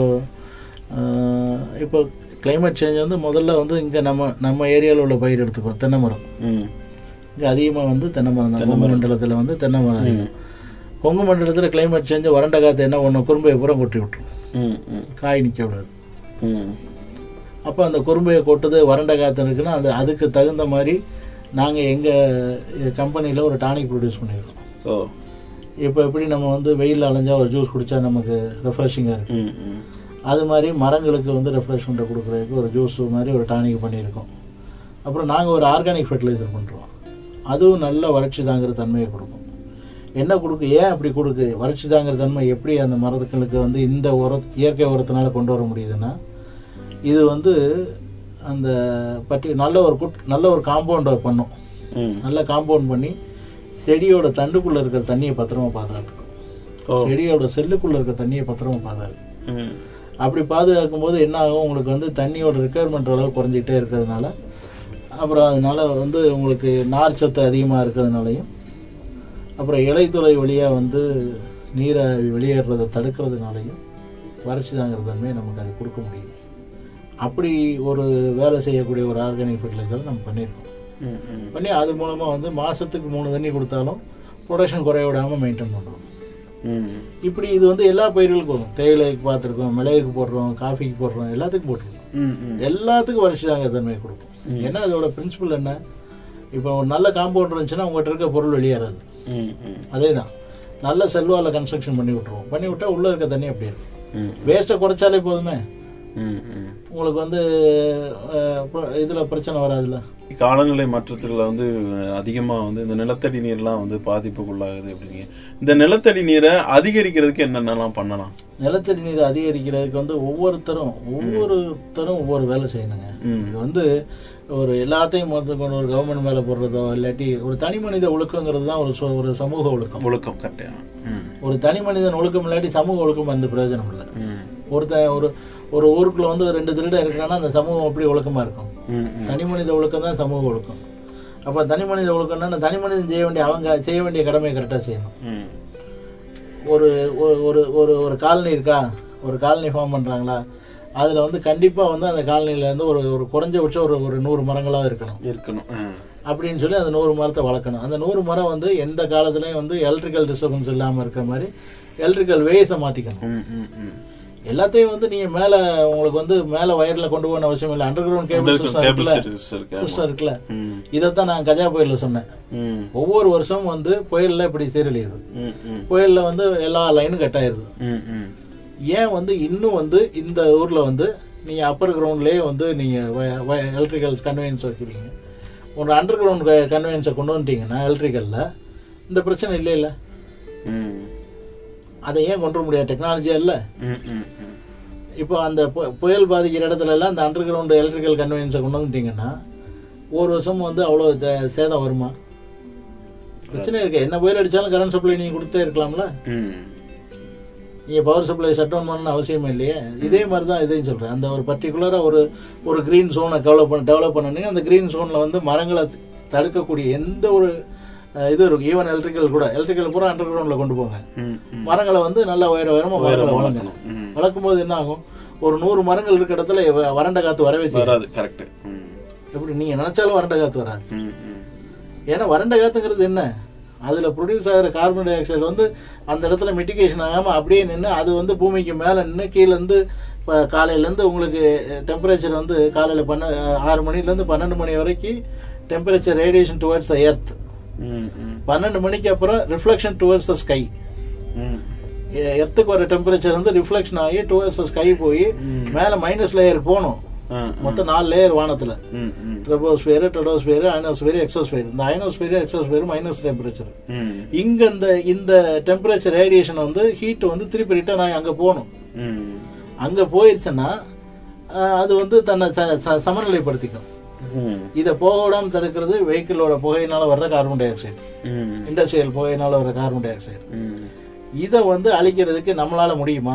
ஆஹ், இப்போ கிளைமேட் சேஞ்ச் வந்து முதல்ல வந்து இங்கே நம்ம நம்ம ஏரியாவில் உள்ள பயிர் எடுத்துக்கோ தென்னை மரம் ம் இங்கே அதிகமாக வந்து தென்னை மரம் தான் கொங்கு மண்டலத்தில் வந்து தென்னை மரம் அதிகம் கொங்கு மண்டலத்தில் கிளைமேட் சேஞ்சு வறண்ட காற்று என்ன ஒன்று குறும்பையை பூரா கொட்டி விட்டுரும் ம் ம் காய் நிற்க விடாது ம் அப்போ அந்த குறும்பையை கொட்டுது வறண்ட காற்று இருக்குன்னா அது அதுக்கு தகுந்த மாதிரி நாங்கள் எங்கள் கம்பெனியில் ஒரு டானிக் ப்ரொடியூஸ் பண்ணியிருக்கோம் ஓ இப்போ எப்படி நம்ம வந்து வெயில் அலைஞ்சா ஒரு ஜூஸ் குடித்தா நமக்கு ரெஃப்ரெஷிங்காக இருக்குது ம் ம் அது மாதிரி மரங்களுக்கு வந்து ரெஃப்ரெஷ்மெண்ட்டை கொடுக்குறதுக்கு ஒரு ஜூஸ் மாதிரி ஒரு டானிக் பண்ணியிருக்கோம் அப்புறம் நாங்கள் ஒரு ஆர்கானிக் ஃபெர்டிலைசர் பண்ணுறோம் அதுவும் நல்ல வறட்சி தாங்குற தன்மையை கொடுக்கும் என்ன கொடுக்கு ஏன் அப்படி கொடுக்கு வறட்சி தாங்குற தன்மை எப்படி அந்த மரத்துக்களுக்கு வந்து இந்த உர இயற்கை உரத்தினால கொண்டு வர முடியுதுன்னா இது வந்து அந்த பற்றி நல்ல ஒரு குட் நல்ல ஒரு காம்பவுண்டை பண்ணும் ம் நல்ல காம்பவுண்ட் பண்ணி செடியோட தண்டுக்குள்ளே இருக்கிற தண்ணியை பத்திரமா பாதுகாத்துக்கும் செடியோட செல்லுக்குள்ளே இருக்கிற தண்ணியை பத்திரமா பாதுகாக்கும் ம் அப்படி பாதுகாக்கும் போது என்ன ஆகும் உங்களுக்கு வந்து தண்ணியோட ரெக்குயர்மெண்ட் அளவு குறைஞ்சிக்கிட்டே இருக்கிறதுனால அப்புறம் அதனால வந்து உங்களுக்கு நார் சத்து அதிகமாக இருக்கிறதுனாலையும் அப்புறம் இலைத்துளை வழியாக வந்து நீரை வெளியேறதை தடுக்கிறதுனாலையும் வறட்சி தாங்கிற தன்மையை நமக்கு அது கொடுக்க முடியும் அப்படி ஒரு வேலை செய்யக்கூடிய ஒரு ஆர்கானிக் ஃபெர்டிலைசர் நம்ம பண்ணியிருக்கோம் ம் ம் பண்ணி அது மூலமாக வந்து மாதத்துக்கு மூணு தண்ணி கொடுத்தாலும் ப்ரொடக்ஷன் குறைய விடாமல் மெயின்டைன் பண்ணுறோம் ம் இப்படி இது வந்து எல்லா பயிர்களுக்கும் வரும் தேயிலைக்கு பார்த்துருக்கோம் மிளகுக்கு போடுறோம் காஃபிக்கு போடுறோம் எல்லாத்துக்கும் போட்டிருக்கோம் ம் ம் எல்லாத்துக்கும் வருஷதாங்க தன்மை கொடுக்கும் ஏன்னா அதோட பிரின்சிபல் என்ன இப்போ ஒரு நல்ல காம்பவுண்ட் இருந்துச்சுன்னா உங்கள்கிட்ட இருக்க பொருள் வெளியேறாது ம் ம் அதே தான் நல்ல செல்வால கன்ஸ்ட்ரக்ஷன் பண்ணி விட்ருவோம் பண்ணி விட்டா உள்ளே இருக்க தண்ணி அப்படி இருக்கும் ம் வேஸ்ட்டை குறைச்சாலே போதுமே ம் ம் உங்களுக்கு வந்து இதில் பிரச்சனை வராதுல்ல காலநிலை மாற்றத்துல வந்து அதிகமா வந்து இந்த நிலத்தடி நீர்லாம் வந்து பாதிப்புக்குள்ளாகுது அப்படிங்க இந்த நிலத்தடி நீரை அதிகரிக்கிறதுக்கு என்னென்னலாம் பண்ணலாம் நிலத்தடி நீர் அதிகரிக்கிறதுக்கு வந்து ஒவ்வொருத்தரும் ஒவ்வொருத்தரும் ஒவ்வொரு வேலை செய்யணுங்க ம். இது வந்து ஒரு எல்லாத்தையும் மொத்த கொண்டு ஒரு கவர்மெண்ட் மேலே போடுறதோ இல்லாட்டி ஒரு தனி மனித ஒழுக்கங்கிறது தான் ஒரு சொ- ஒரு சமூக ஒழுக்கம் ஒழுக்கம் கரெக்டா ம் ஒரு தனி மனிதன் ஒழுக்கம் இல்லாட்டி சமூக ஒழுக்கம் அந்த பிரயோஜனம் இல்லை ம் ஒருத்தன் ஒரு ஒரு ஊருக்குள்ள வந்து ரெண்டு திருடன் இருக்கிறான்னா அந்த சமூகம் எப்படி ஒழுக்கமா இருக்கும் ம் ம் தனி மனித ஒழுக்கம் தான் சமூக ஒழுக்கம் அப்போ தனி மனித ஒழுக்கம்னா தனி மனிதன் செய்ய வேண்டிய அவங்க செய்ய வேண்டிய கடமையை கரெக்டாக செய்யணும் ம் ஒரு ஒரு- ஒரு ஒரு ஒரு காலனி இருக்கா ஒரு காலனி ஃபார்ம் பண்ணுறாங்களா அதில் வந்து கண்டிப்பாக வந்து அந்த காலனியில் வந்து ஒரு ஒரு குறைஞ்சபட்சம் ஒரு ஒரு நூறு மரங்களாக இருக்கணும் இருக்கணும் ஆ. அப்படின்னு சொல்லி அந்த நூறு மரத்தை வளர்க்கணும் அந்த நூறு மரம் வந்து எந்த காலத்துலையும் வந்து எலக்ட்ரிக்கல் டிஸ்டர்பன்ஸ் இல்லாமல் இருக்கிற மாதிரி எலக்ட்ரிக்கல் வேஸை மாற்றிக்கணும் ம் ம் ம் எல்லாத்தையும் வந்து நீங்கள் மேலே உங்களுக்கு வந்து மேலே வயரில் கொண்டு போகணும் அவசியம் இல்லை under ground cable system cable இருக்குல்ல சர்வீஸ் இருக்கு ஆமா. சிஸ்டம் இருக்குல்ல ம் இதைத்தான் நான் கஜா புயலில் சொன்னேன் ம் ஒவ்வொரு வருஷமும் வந்து புயலில் இப்படி சீரழியுது ம் ம் புயலில் வந்து எல்லா லைனும் கட் ஆயிருது ம் ம் ஏன் வந்து இன்னும் வந்து இந்த ஊரில் வந்து நீங்கள் அப்பர் கிரவுண்ட்லேயே வந்து நீங்கள் எலக்ட்ரிக்கல் கன்வெயன்ஸ் வைக்கிறீங்க ஒரு அண்டர் கிரவுண்ட் கன்வெயன்ஸை கொண்டு வந்துட்டீங்கன்னா எலக்ட்ரிக்கலில் இந்த பிரச்சனை இல்லை இல்லை ம் அதை ஏன் கொண்டு வர முடியாது டெக்னாலஜியா இல்லை ம் ம் ம் இப்போ அந்த பு- புயல் பாதிக்கிற இடத்துல எல்லாம் அந்த அண்டர் கிரவுண்ட் எலக்ட்ரிக்கல் கன்வெயன்ஸை கொண்டு வந்துட்டீங்கன்னா ஒரு வருஷம் வந்து அவ்வளோ தே- சேதம் வருமா பிரச்சனை இருக்கு என்ன புயல் அடித்தாலும் கரண்ட் சப்ளை நீங்கள் கொடுத்துட்டே இருக்கலாம்ல ம் நீங்கள் பவர் சப்ளை ஷட் டவுன் பண்ணணும் அவசியமே இல்லையே இதே மாதிரி தான் இதையும் சொல்கிறேன் அந்த ஒரு பர்டிகுலராக ஒரு ஒரு க்ரீன் ஜோனை டெவலப் பண்ண டெவலப் பண்ணீங்க அந்த க்ரீன் ஜோனில் வந்து மரங்களை தடுக்கக்கூடிய எந்த ஒரு அஹ், இது இருக்கும் ஈவன் எலக்ட்ரிக்கல் கூட எலக்ட்ரிக்கல் பூரா அண்டர் கிரவுண்டில் கொண்டு போங்க ம் ம் மரங்களை வந்து நல்லா உயர உயரமாக மரங்களை வளங்க ம் வளர்க்கும் போது என்ன ஆகும் ஒரு நூறு மரங்கள் இருக்க இடத்துல வ- வறண்ட காற்று வரவே செய்யும் வராது கரெக்ட் ம் எப்படி நீங்கள் நினச்சாலும் வறண்ட காற்று வராது ம் ம் ஏன்னா வறண்ட காத்துங்கிறது என்ன அதில் ப்ரொடியூஸ் ஆகிற கார்பன் டை ஆக்சைடு வந்து அந்த இடத்துல மிட்டிகேஷன் ஆகாமல் அப்படியே நின்று அது வந்து பூமிக்கு மேலே நின்று கீழேருந்து இப்போ காலையிலேருந்து உங்களுக்கு டெம்பரேச்சர் வந்து காலையில் பண்ண ஆறு மணிலேருந்து பன்னெண்டு மணி வரைக்கும் temperature radiation towards the earth ம் ம் பன்னெண்டு மணிக்கு அப்புறம் ரிஃப்ளெக்ஷன் டுவர்ட்ஸ் த ஸ்கை ம் எர்த்துக்கு வர டெம்பரேச்சர் வந்து ரிஃப்ளெக்ஷன் ஆகி டுவர்ட்ஸ் த ஸ்கை போய் மேலே மைனஸ் லேயர் போகணும் ஆ மொத்தம் நாலு லேயர் வானத்தில் ம் ம் ட்ரெபோஸ்பியர் டெடோஸ்பியர் அயனோஸ்பியர் எக்ஸோஸ்பியர் இந்த அயனோஸ்பியர் எக்ஸோஸ்பியர் மைனஸ் டெம்பரேச்சர் ம் இங்க இந்த இந்த டெம்பரேச்சர் ரேடியேஷன் வந்து ஹீட் வந்து திருப்பி ரிட்டர்ன் ஆகி அங்க போகணும் ம் அங்க போயிருச்சுன்னா அஹ், அது வந்து தன்னை ச- ச- சமநிலைப்படுத்திக்கும் ம் இதை போக விடாம தடுக்கிறது வெஹிக்கிளோட புகையினால வர்ற கார்பன் டை ஆக்சைடு ம் இண்டஸ்ட்ரியல் புகையினால வர்ற கார்பன் டை ஆக்சைடு ம் இதை வந்து அழிக்கிறதுக்கு நம்மளால முடியுமா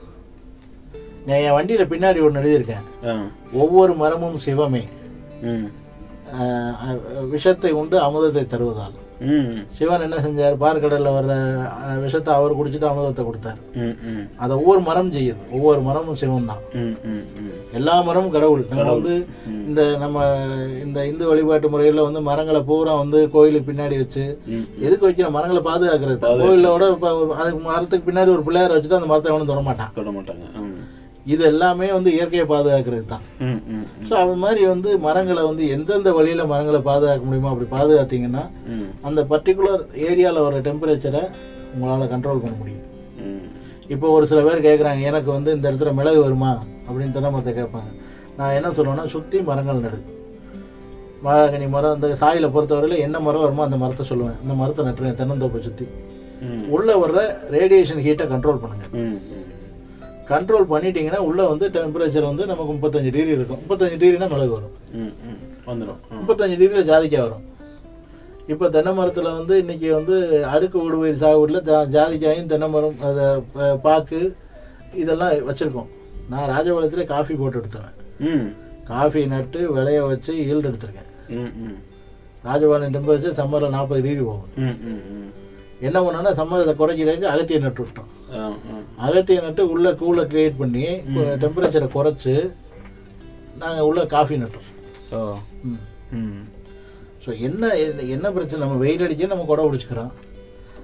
நான் என் வண்டியில பின்னாடி ஒன்று எழுதியிருக்கேன் ஆ ஒவ்வொரு மரமும் சிவமே ம் அஹ், அஹ், விஷத்தை உண்டு அமுதத்தை தருவதால் ம் சிவன் என்ன செஞ்சார் பார்க்கடல்ல வர்ற அஹ், விஷத்தை அவர் குடிச்சிட்டு அமுதத்தை கொடுத்தார் ம் ம் அதை ஒவ்வொரு மரம் செய்யுது ஒவ்வொரு மரமும் சிவன் தான் ம் ம் ம் எல்லா மரமும் கடவுள் நம்ம வந்து இந்த நம்ம இந்த இந்து வழிபாட்டு முறையில வந்து மரங்களை பூரா வந்து கோயிலுக்கு பின்னாடி வச்சு ம். எதுக்கு வைக்கிற மரங்களை பாதுகாக்கிறது தான். கோயிலோட இப்ப அதுக்கு மரத்துக்கு பின்னாடி ஒரு பிள்ளையார வச்சுட்டு அந்த மரத்தை எவனும் தொட மாட்டான் தொட மாட்டாங்க ம் இது எல்லாமே வந்து இயற்கையை பாதுகாக்கிறது தான் ம் ம் ஸோ அது மாதிரி வந்து மரங்களை வந்து எந்தெந்த வழியில மரங்களை பாதுகாக்க முடியுமோ அப்படி பாதுகாத்தீங்கன்னா ம் அந்த பர்டிகுலர் ஏரியாவில் வர டெம்பரேச்சரை உங்களால் கண்ட்ரோல் பண்ண முடியும் ம் இப்போ ஒரு சில பேர் கேட்குறாங்க எனக்கு வந்து இந்த இடத்துல மிளகு வருமா அப்படின்னு தென்னை மரத்தை கேட்பாங்க நான் என்ன சொல்லுவேன்னா சுற்றி மரங்கள் நடு மகாகனி மரம் அந்த சாயில பொறுத்தவரையில் என்ன மரம் வருமோ அந்த மரத்தை சொல்லுவேன் இந்த மரத்தை நட்டுருங்க தென்னந்தோப்பை சுற்றி ம் உள்ளே வர்ற ரேடியேஷன் ஹீட்டை கண்ட்ரோல் பண்ணுங்க ம் ம் கண்ட்ரோல் பண்ணிட்டீங்கன்னா உள்ளே வந்து டெம்பரேச்சர் வந்து நமக்கு முப்பத்தஞ்சு டிகிரி இருக்கும் முப்பத்தஞ்சு டிகிரினா மிளகு வரும் ம் ம் வந்துடும் முப்பத்தஞ்சு டிகிரியில் ஜாதிக்காய் வரும் இப்போ தென்னை மரத்தில் வந்து இன்னைக்கு வந்து அடுக்கு ஊடுபயிர் சாகுபடியில் ஜா ஜாதிக்காயும் தென்னை மரம் அதை ப- பாக்கு இதெல்லாம் வச்சுருக்கோம் நான் ராஜபாளையத்தில் காஃபி போட்டு எடுத்துவேன் ம் காஃபி நட்டு விளைய வச்சு ஈல்டு எடுத்திருக்கேன் ம் ம் ராஜபாளையம் டெம்பரேச்சர் சம்மரில் நாற்பது டிகிரி போகும் ம் ம் ம் என்ன பண்ணோன்னா சம்மர் அதை குறைக்கிறதுக்கு அகத்தியை நட்டு விட்டோம் ஆ ஆ அகத்தியை நட்டு உள்ள கூலை கிரியேட் பண்ணி டெம்பரேச்சரை குறைச்சு நாங்கள் உள்ள காஃபி நட்டோம் ஓ ம் ம் ஸோ என்ன என்ன- என்ன பிரச்சனை நம்ம வெயில் அடிக்க நம்ம குடை பிடிச்சிக்கிறோம்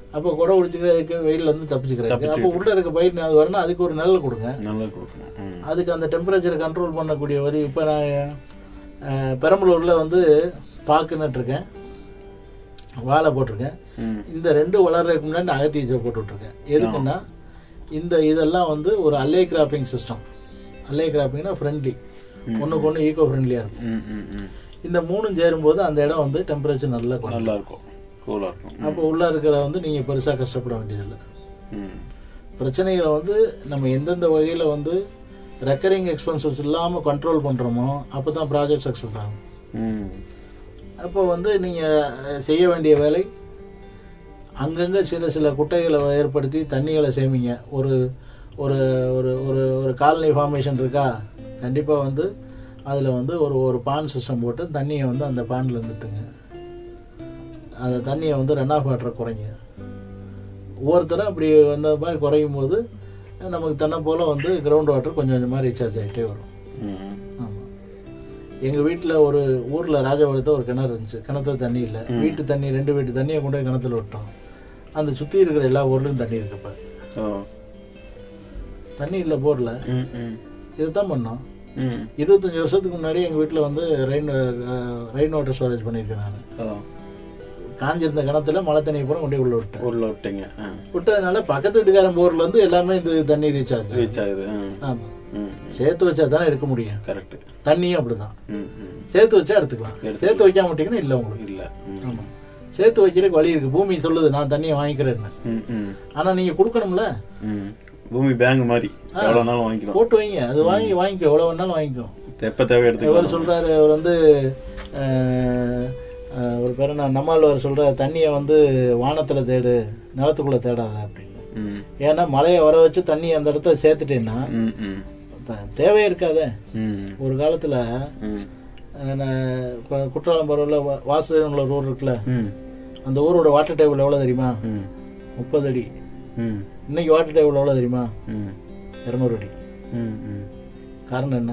அப்போ குடை பிடிச்சிக்கிறதுக்கு வெயில்ல இருந்து தப்பிச்சுக்கிறதுக்கு அப்போ தப்பிச்சுக்கிறது. உள்ள இருக்க பயிர் அது வரணும் அதுக்கு ஒரு நிழல் கொடுங்க நல்லா கொடுக்கணும் ம். அதுக்கு அந்த டெம்பரேச்சரை கண்ட்ரோல் பண்ணக்கூடிய வரி இப்போ நான் அஹ், பெரம்பலூரில் வந்து பாக்கு நட்டுருக்கேன் வாழை போட்டிருக்கேன் ம். இந்த ரெண்டு வளர்றதுக்கு முன்னாடி நான் அகத்தியத்தை போட்டு விட்ருக்கேன் எதுக்குன்னா இந்த இதெல்லாம் வந்து ஒரு அல்லே கிராப்பிங் சிஸ்டம் அல்லே கிராப்பிங்னா ஃப்ரெண்ட்லி ஒன்றுக்கு ஒன்று ஈகோ ஃப்ரெண்ட்லியாக இருக்கும் ம், ம், ம். இந்த மூணும் சேரும்போது அந்த இடம் வந்து டெம்பரேச்சர் நல்லா குறையும் நல்லா இருக்கும் கூலா இருக்கும் அப்போ உள்ள இருக்கிற வந்து நீங்கள் பெருசாக கஷ்டப்பட வேண்டியதில்லை ம். பிரச்சனைகளை வந்து நம்ம எந்தெந்த வகையில் வந்து ரெக்கரிங் எக்ஸ்பென்சஸ் இல்லாமல் கண்ட்ரோல் பண்ணுறோமோ அப்போ தான் ப்ராஜெக்ட் சக்ஸஸ் ஆகும் ம். அப்போ வந்து நீங்கள் செய்ய வேண்டிய வேலை அங்கங்கே சில சில குட்டைகளை ஏற்படுத்தி தண்ணிகளை சேமிங்க ஒரு ஒரு ஒரு ஒரு ஒரு காலனி ஃபார்மேஷன் இருக்கா கண்டிப்பாக வந்து அதில் வந்து ஒரு ஒரு பான் சிஸ்டம் போட்டு தண்ணியை வந்து அந்த பானில் நிறுத்துங்க அந்த தண்ணியை வந்து ரன் ஆஃப் வாட்டரை குறைங்க ஒவ்வொருத்தரும் அப்படி வந்த மாதிரி குறையும் போது நமக்கு தன்னை போல் வந்து கிரவுண்ட் வாட்டர் கொஞ்சம் கொஞ்சமாக ரீசார்ஜ் ஆகிட்டே வரும் ம். ஆமாம் எங்கள் வீட்டில் ஒரு ஊரில் ராஜபாளையத்தில் ஒரு கிணறு இருந்துச்சு கிணத்துல தண்ணி இல்லை வீட்டு தண்ணி ரெண்டு வீட்டு தண்ணியை கொண்டு போய் கிணத்துல விட்டோம் அந்த சுற்றி இருக்கிற எல்லா ஊர்லேயும் தண்ணி இருக்குப்ப ஓ. தண்ணி இல்லை போரில் ம், ம். இதுதான் பண்ணோம் ம். இருபத்தஞ்சி வருஷத்துக்கு முன்னாடி எங்கள் வீட்டில் வந்து ரெயின் ரெயின் வாட்டர் ஸ்டோரேஜ் பண்ணியிருக்கேன் நான் ஓ. காஞ்சிருந்த கிணத்துல மழை தண்ணியை பூரா கொண்டு போய் உள்ள விட்டேன் உள்ள விட்டீங்க ஆ. விட்டதுனால பக்கத்து வீட்டுக்காரன் போர்ல இருந்து எல்லாமே இது தண்ணி ரீச் ஆகுது ரீச் ஆகுது ஆமாம் ம். சேர்த்து வச்சா தானே எடுக்க முடியும் கரெக்ட் தண்ணியும் அப்படிதான் ம், ம். சேர்த்து வச்சா எடுத்துக்கலாம் சேர்த்து வைக்காம விட்டீங்கன்னா இல்லை உங்களுக்கு இல்ல ம். ஆமா சேர்த்து வைக்கிறதுக்கு வழி இருக்கு பூமி சொல்லுது நான் தண்ணியை வாங்கிக்கிறேன்னு ம், ம். ஆனா நீங்க கொடுக்கணும்ல ம். பூமி பேங்க் மாதிரி எவ்வளவு நாளும் வாங்கிக்கணும் போட்டு வைங்க அது வாங்கி வாங்கிக்கோ எவ்வளவு வேணாலும் வாங்கிக்கோ எப்ப தேவை இவர் எடுத்துக்கலாம் சொல்றாரு அவர் வந்து அஹ், அஹ், ஒரு பேர் நான் நம்மாழ்வார் சொல்ற தண்ணியை வந்து வானத்துல தேடு நிலத்துக்குள்ள தேடாத அப்படின்னு ம். ஏன்னா மழையை வர வச்சு தண்ணி அந்த இடத்துல சேர்த்துட்டேன்னா ம், ம். த- தேவையே இருக்காதே ம். ஒரு காலத்துல ம். அஹ், நான் இப்போ குற்றாலம் பருவில் வாசுதேவன்ல ஒரு ஊர் இருக்குல்ல ம். அந்த ஊரோட வாட்டர் டேபிள் எவ்வளோ தெரியுமா ம். முப்பது அடி ம். இன்னைக்கு வாட்டர் டேபிள் எவ்வளோ தெரியுமா ம். இரநூறு அடி ம். ம். காரணம் என்ன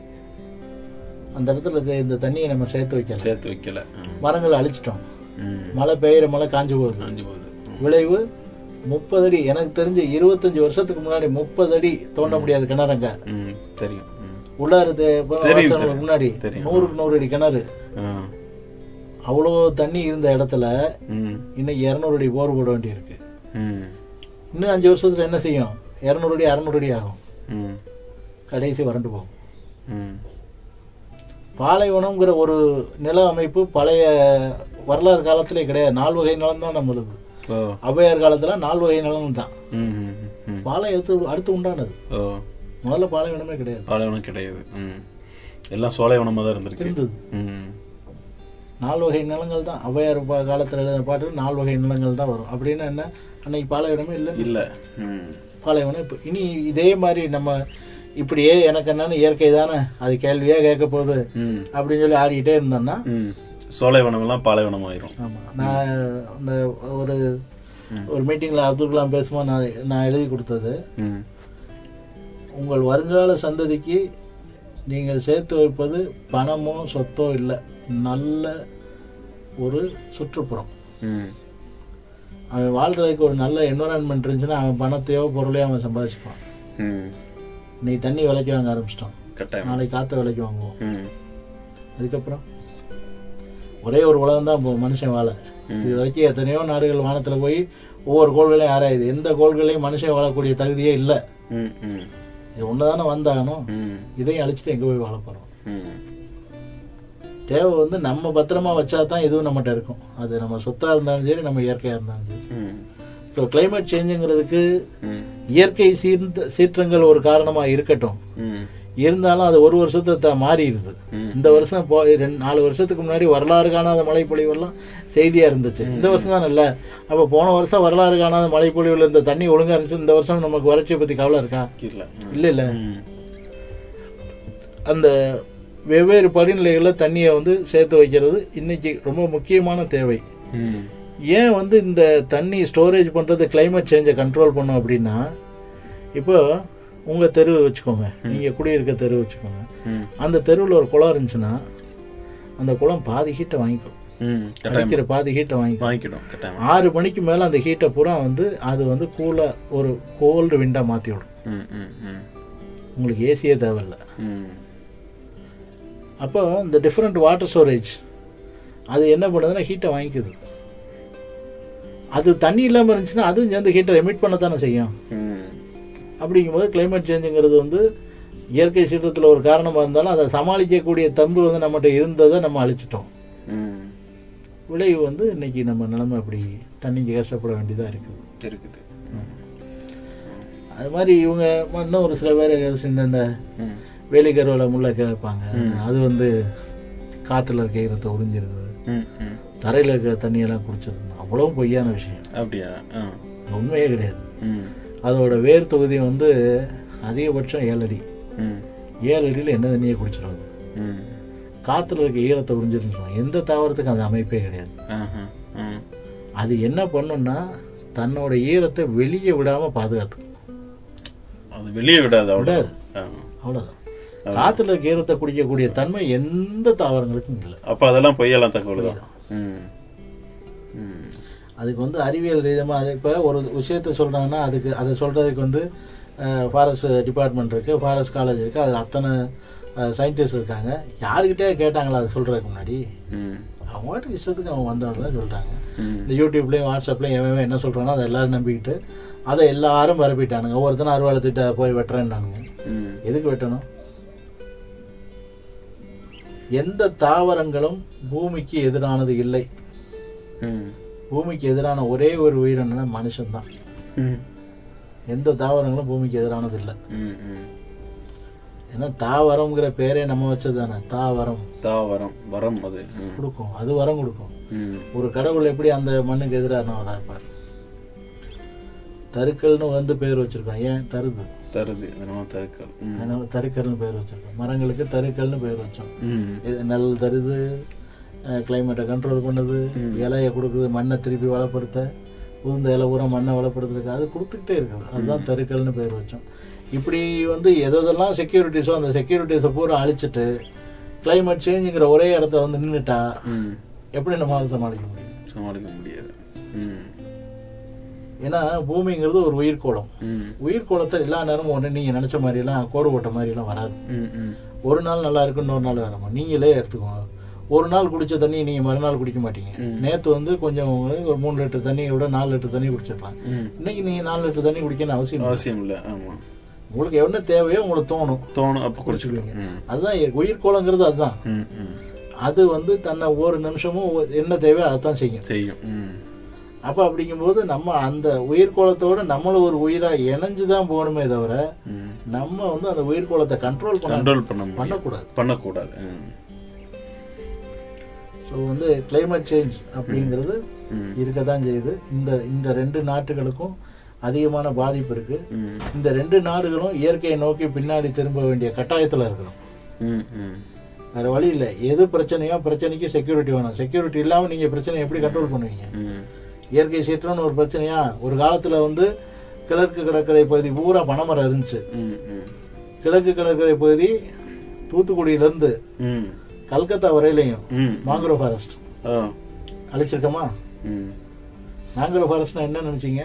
அந்த இடத்துல இந்த- இந்த தண்ணியை நம்ம சேர்த்து வைக்கல சேர்த்து வைக்கல ஆ. மரங்களை அழிச்சிட்டோம் ம். மழை பெய்யுற மழை காஞ்சு போகுது காஞ்சு போகுது ம். விளைவு முப்பது அடி எனக்கு தெரிஞ்சு இருபத்தஞ்சு வருஷத்துக்கு முன்னாடி முப்பது அடி தோண்ட முடியாது கிணறுங்க ம். தெரியும் ம். உள்ளாரு தே- இப்ப தெரியும், வாசலுக்கு தெரியும். முன்னாடி தெரியும். நூறுக்கு நூறு அடி கிணறு ஆ. அவ்வளோ தண்ணி இருந்த இடத்துல ம். இன்னைக்கு இரநூறு அடி போர் போட வேண்டியிருக்கு ம். இன்னும் அஞ்சு வருஷத்துல என்ன செய்யும் இரநூறு அடி அறநூறு அடி ஆகும் ம். கடைசி வறண்டு போகும் ம். பாலைவனம்ங்கிற ஒரு நில அமைப்பு பழைய வரலாறு காலத்திலே கிடையாது நால் வகை நிலம் தான் நம்மளுது ஓ ஔவையார் காலத்துல நால் வகை நிலம் தான் ம். ம். ம். பாலை அடுத்து அடுத்து உண்டானது ஓ முதல்ல பாலைவனமே கிடையாது பாலைவனம் கிடையாது ம். எல்லாம் சோலைவனமா தான் இருந்திருக்கு இருந்தது ம். நால் வகை நிலங்கள் தான் ஔவையார் பா- காலத்துல எழுதின பாட்டு நால் வகை நிலங்கள் தான் வரும் அப்படின்னா என்ன அன்னைக்கு பாலைவனமே இல்லை இல்ல ம். பாலைவனம் இப்போ இனி இதே மாதிரி நம்ம இப்படியே எனக்கு என்னன்னு இயற்கை தானே அது கேள்வியா கேட்க போகுது ம். அப்படின்னு சொல்லி ஆடிக்கிட்டே இருந்தோம்னா ம். சோலைவனம் எல்லாம் பாலைவனம் ஆயிரும் ஆமா நான் அந்த ஒரு ஒரு மீட்டிங்ல அப்துல் கலாம் பேசும்போது நான் நான் எழுதி கொடுத்தது ம். உங்கள் வருங்கால சந்ததிக்கு நீங்கள் சேர்த்து வைப்பது பணமோ சொத்தோ இல்லை நல்ல ஒரு சுற்றுப்புறம் ம். அவன் வாழ்றதுக்கு ஒரு நல்ல என்வரான்மெண்ட் இருந்துச்சுன்னா அவன் பணத்தையோ பொருளையோ அவன் சம்பாதிச்சுப்பான் ம். நீ தண்ணி விலைக்கு வாங்க ஆரம்பிச்சிட்டான் கட்டாயம் நாளைக்கு காற்று விலைக்கு வாங்குவோம் ம். அதுக்கப்புறம் ஒரே ஒரு உலகம் தான் இப்போ மனுஷன் வாழ இது வரைக்கும் எத்தனையோ நாடுகள் வானத்துல போய் ஒவ்வொரு கோள்களையும் ஆராயுது எந்த கோள்களையும் மனுஷன் வாழக்கூடிய தகுதியே இல்லை ம். ம். இது ஒண்ணுதானே வந்தாகணும் ம். இதையும் அழிச்சிட்டு எங்க போய் வாழ போறோம் ம். தேவை வந்து நம்ம பத்திரமா வச்சா தான் இதுவும் நம்மகிட்ட இருக்கும் அது நம்ம சொத்தா இருந்தாலும் சரி நம்ம இயற்கையா இருந்தாலும் சரி ம். ஸோ கிளைமேட் சேஞ்சுங்கிறதுக்கு ம். இயற்கை சீர்ந்த சீற்றங்கள் ஒரு காரணமா இருக்கட்டும் ம். இருந்தாலும் அது ஒரு வருஷத்தை த- மாறிடுது இந்த வருஷம் போ ரெண்டு நாலு வருஷத்துக்கு முன்னாடி வரலாறு காணாத மழைப்பொழிவெல்லாம் செய்தியா இருந்துச்சு இந்த வருஷம் தான் இல்ல அப்ப போன வருஷம் வரலாறு காணாத மழைப்பொழிவுல இருந்த தண்ணி ஒழுங்கா இருந்துச்சு இந்த வருஷம் நமக்கு வறட்சியை பத்தி கவலை இருக்கா இல்ல ம். இல்ல இல்ல ம். அந்த வெவ்வேறு படிநிலைகளில் தண்ணியை வந்து சேர்த்து வைக்கிறது இன்னைக்கு ரொம்ப முக்கியமான தேவை ம். ஏன் வந்து இந்த தண்ணி ஸ்டோரேஜ் பண்ணுறது climate சேஞ்சை கண்ட்ரோல் பண்ணும் அப்படின்னா இப்போ உங்கள் தெரு வச்சுக்கோங்க நீங்கள் குடியிருக்க தெரு வச்சுக்கோங்க ம். அந்த தெருவில் ஒரு குளம் இருந்துச்சுன்னா அந்த குளம் பாதி ஹீட்டை வாங்கிக்கும் ம் கட்டாயம் அடிக்கிற பாதி ஹீட்டை வாங்கி வாங்கிக்கணும் கட்டாயம் ஆறு மணிக்கு மேல அந்த ஹீட்டை பூரா வந்து அது வந்து கூலா ஒரு கோல்டு விண்டா மாத்தி விடும் ம் ம் ம் உங்களுக்கு ஏசியே தேவையில்ல ம் அப்போ இந்த டிஃப்ரெண்ட் வாட்டர் ஸ்டோரேஜ் அது என்ன பண்ணுதுன்னா ஹீட்டை வாங்கிக்குது அது தண்ணி இல்லாமல் இருந்துச்சுன்னா அதுவும் சேர்ந்து ஹீட்டை எமிட் பண்ண தானே செய்யும் ம் அப்படிங்கும்போது climate சேஞ்சுங்கிறது வந்து இயற்கை சீற்றத்தில் ஒரு காரணமாக இருந்தாலும் அதை சமாளிக்கக்கூடிய தம்பு வந்து நம்மகிட்ட இருந்ததை நம்ம அழிச்சிட்டோம் ம் விளைவு வந்து இன்னைக்கு நம்ம நிலைமை அப்படி தண்ணிக்கு கஷ்டப்பட வேண்டியதாக இருக்குது இருக்குது அது மாதிரி இவங்க இன்னும் ஒரு சில பேர் இந்த இந்த ம் வேலிக்கருவில் முள்ள கிடப்பாங்க அது வந்து காற்றுல இருக்க ஈரத்தை உறிஞ்சிருக்குது ம் ம் தரையில் இருக்கிற தண்ணியெல்லாம் குடிச்சிருக்கணும் அவ்வளவும் பொய்யான விஷயம் அப்படியா ஆ உண்மையே கிடையாது ம் அதோட வேர் தொகுதி வந்து அதிகபட்சம் ஏழு அடி ம் ஏழு அடியில் என்ன தண்ணியை குடிச்சிடும் ம் காற்றுல இருக்க ஈரத்தை உறிஞ்சிருந்துடும் எந்த தாவரத்துக்கும் அந்த அமைப்பே கிடையாது ஆஹா ம் அது என்ன பண்ணும்னா தன்னோட ஈரத்தை வெளியே விடாமல் பாதுகாத்துக்கும் அது வெளியே விடாது அவ்வளோ விடாது ஆ அவ்வளோதான் காற்றுல இருக்க ஈரத்தை குடிக்கக்கூடிய தன்மை எந்த தாவரங்களுக்கும் இல்லை அப்போ அதெல்லாம் பொய்யெல்லாம் தகவல் தான் ம் ம் அதுக்கு வந்து அறிவியல் ரீதியமாக அது இப்போ ஒரு விஷயத்த சொல்கிறாங்கன்னா அதுக்கு அதை சொல்கிறதுக்கு வந்து ஃபாரஸ்ட் டிபார்ட்மெண்ட் இருக்குது ஃபாரஸ்ட் காலேஜ் இருக்குது அது அத்தனை சயின்டிஸ்ட் இருக்காங்க யாருக்கிட்டே கேட்டாங்களா அதை சொல்கிறதுக்கு முன்னாடி ம் அவங்க பாட்டுக்கு இஷ்டத்துக்கு அவங்க வந்தவங்க தான் சொல்கிறாங்க ம் இந்த யூடியூப்லேயும் வாட்ஸ்அப்லேயும் எவன் என்ன சொல்கிறானோ அதை எல்லாரும் நம்பிக்கிட்டு அதை எல்லாரும் பரப்பிட்டானுங்க ஒவ்வொருத்தனும் அறுவாலை திட்ட போய் வெட்டுறேன்னானுங்க ம் எதுக்கு வெட்டணும் எந்த தாவரங்களும் பூமிக்கு எதிரானது இல்லை ம் பூமிக்கு எதிரான ஒரே ஒரு உயிரினம்னா மனுஷன்தான் ம் எந்த தாவரங்களும் பூமிக்கு எதிரானது இல்லை ம் ம் ஏன்னா தாவரம்ங்கிற பேரே நம்ம வச்சது தானே தாவரம் தாவரம் வரம் அது ம் கொடுக்கும் அது வரம் கொடுக்கும் ம் ஒரு கடவுள் எப்படி அந்த மண்ணுக்கு எதிராக இருப்பார் தருக்கல்னு வந்து பேர் வச்சிருக்கோம் ஏன் தருது தருது அதனால தருக்கல் ம் அதனால தருக்கல்னு பேர் வச்சிருக்கோம் மரங்களுக்கு தருக்கல்னு பேர் வச்சோம் ம் இது நெல் தருது கிளைமேட்டை கண்ட்ரோல் பண்ணுது இலையை கொடுக்குது மண்ணை திருப்பி வளப்படுத்த உளுந்த இலை பூரா மண்ணை வளப்படுத்துறதுக்கு அது கொடுத்துக்கிட்டே இருக்குது அதுதான் தருக்கல்னு பேர் வச்சோம் இப்படி வந்து எதெல்லாம் செக்யூரிட்டிஸோ அந்த செக்யூரிட்டிஸை பூரா அழிச்சிட்டு கிளைமேட் சேஞ்சுங்கிற ஒரே இடத்த வந்து நின்றுட்டா ம் எப்படி நம்மளால சமாளிக்க முடியும் சமாளிக்க முடியாது ம் ஏன்னா பூமிங்கிறது ஒரு உயிர்கோளம் ம் உயிர்கோளத்தை எல்லா நேரமும் ஒன்று நீங்கள் நினச்ச மாதிரிலாம் கோடு போட்ட மாதிரிலாம் வராது ம் ம் ஒரு நாள் நல்லா இருக்கு இன்னொரு நாள் வேணாமா நீங்களே எடுத்துக்கோங்க ஒரு நாள் குடிச்ச தண்ணி நீங்கள் மறுநாள் குடிக்க மாட்டீங்க நேற்று வந்து கொஞ்சம் ஒரு மூணு லிட்டர் தண்ணியை விட நாலு லிட்டர் தண்ணி குடிச்சிடலாம் ம் இன்னைக்கு நீங்கள் நாலு லிட்டர் தண்ணி குடிக்கணும்னு அவசியம் இல்லை. அவசியம் இல்லை ஆமாம் உங்களுக்கு என்ன தேவையோ உங்களுக்கு தோணும் தோணும் அப்போ குடிச்சுக்குவீங்க ம் அதுதான் இயற்கை. உயிர்கோளங்கிறது அதுதான் ம் ம் அது வந்து தன்னை ஒவ்வொரு நிமிஷமும் ஒ- என்ன தேவையோ அதான் செய்யும் செய்யும் ம் அப்போ அப்படிங்கும்போது நம்ம அந்த உயிர்கோளத்தோட நம்மளும் ஒரு உயிராக இணைஞ்சு தான் போகணுமே தவிர ம் நம்ம வந்து அந்த உயிர்கோளத்தை கண்ட்ரோல் பண்ண கண்ட்ரோல் பண்ண முடியும் பண்ணக்கூடாது பண்ணக்கூடாது ம் ஸோ வந்து climate சேஞ்ச் அப்படிங்கிறது ம் இருக்க தான் செய்யுது இந்த இந்த ரெண்டு நாட்டுகளுக்கும் அதிகமான பாதிப்பு இருக்கு ம் இந்த ரெண்டு நாடுகளும் இயற்கையை நோக்கி பின்னாடி திரும்ப வேண்டிய கட்டாயத்தில் இருக்கணும் ம் ம் வேற வழி இல்லை எது பிரச்சனையோ பிரச்சனைக்கு செக்யூரிட்டி வேணும் செக்யூரிட்டி இல்லாமல் நீங்கள் பிரச்சனையை எப்படி கண்ட்ரோல் பண்ணுவீங்க ம் இயற்கை சீற்றம்னு ஒரு பிரச்சனையா ஒரு காலத்தில் வந்து கிழக்கு கடற்கரை பகுதி பூரா பனைமரம் இருந்துச்சு ம் ம் கிழக்கு கடற்கரை பகுதி தூத்துக்குடியிலேருந்து ம் கல்கத்தா வரையிலையும் ம் மாங்குரோவ் ஃபாரஸ்ட் ஆ அழிச்சிருக்கோமா ம் மேங்க்ரோவ் ஃபாரஸ்ட்னா என்ன நினைச்சீங்க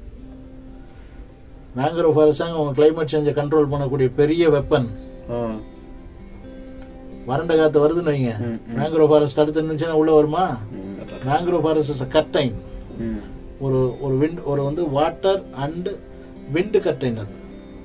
மேங்க்ரோவ் ஃபாரஸ்ட் தாங்க உங்க கிளைமேட் சேஞ்சை கண்ட்ரோல் பண்ணக்கூடிய பெரிய வெப்பன் ஆ வறண்ட காத்து வருதுன்னு வைங்க ம், மேங்க்ரோவ் ஃபாரஸ்ட் அடுத்து இருந்துச்சுன்னா உள்ள வருமா ம் வராது. மேங்க்ரோவ் ஃபாரஸ்ட் இஸ் கர்டைன் ம் ஒரு ஒரு விண்ட் ஒரு வந்து வாட்டர் அண்ட் விண்டு கர்டைன் அது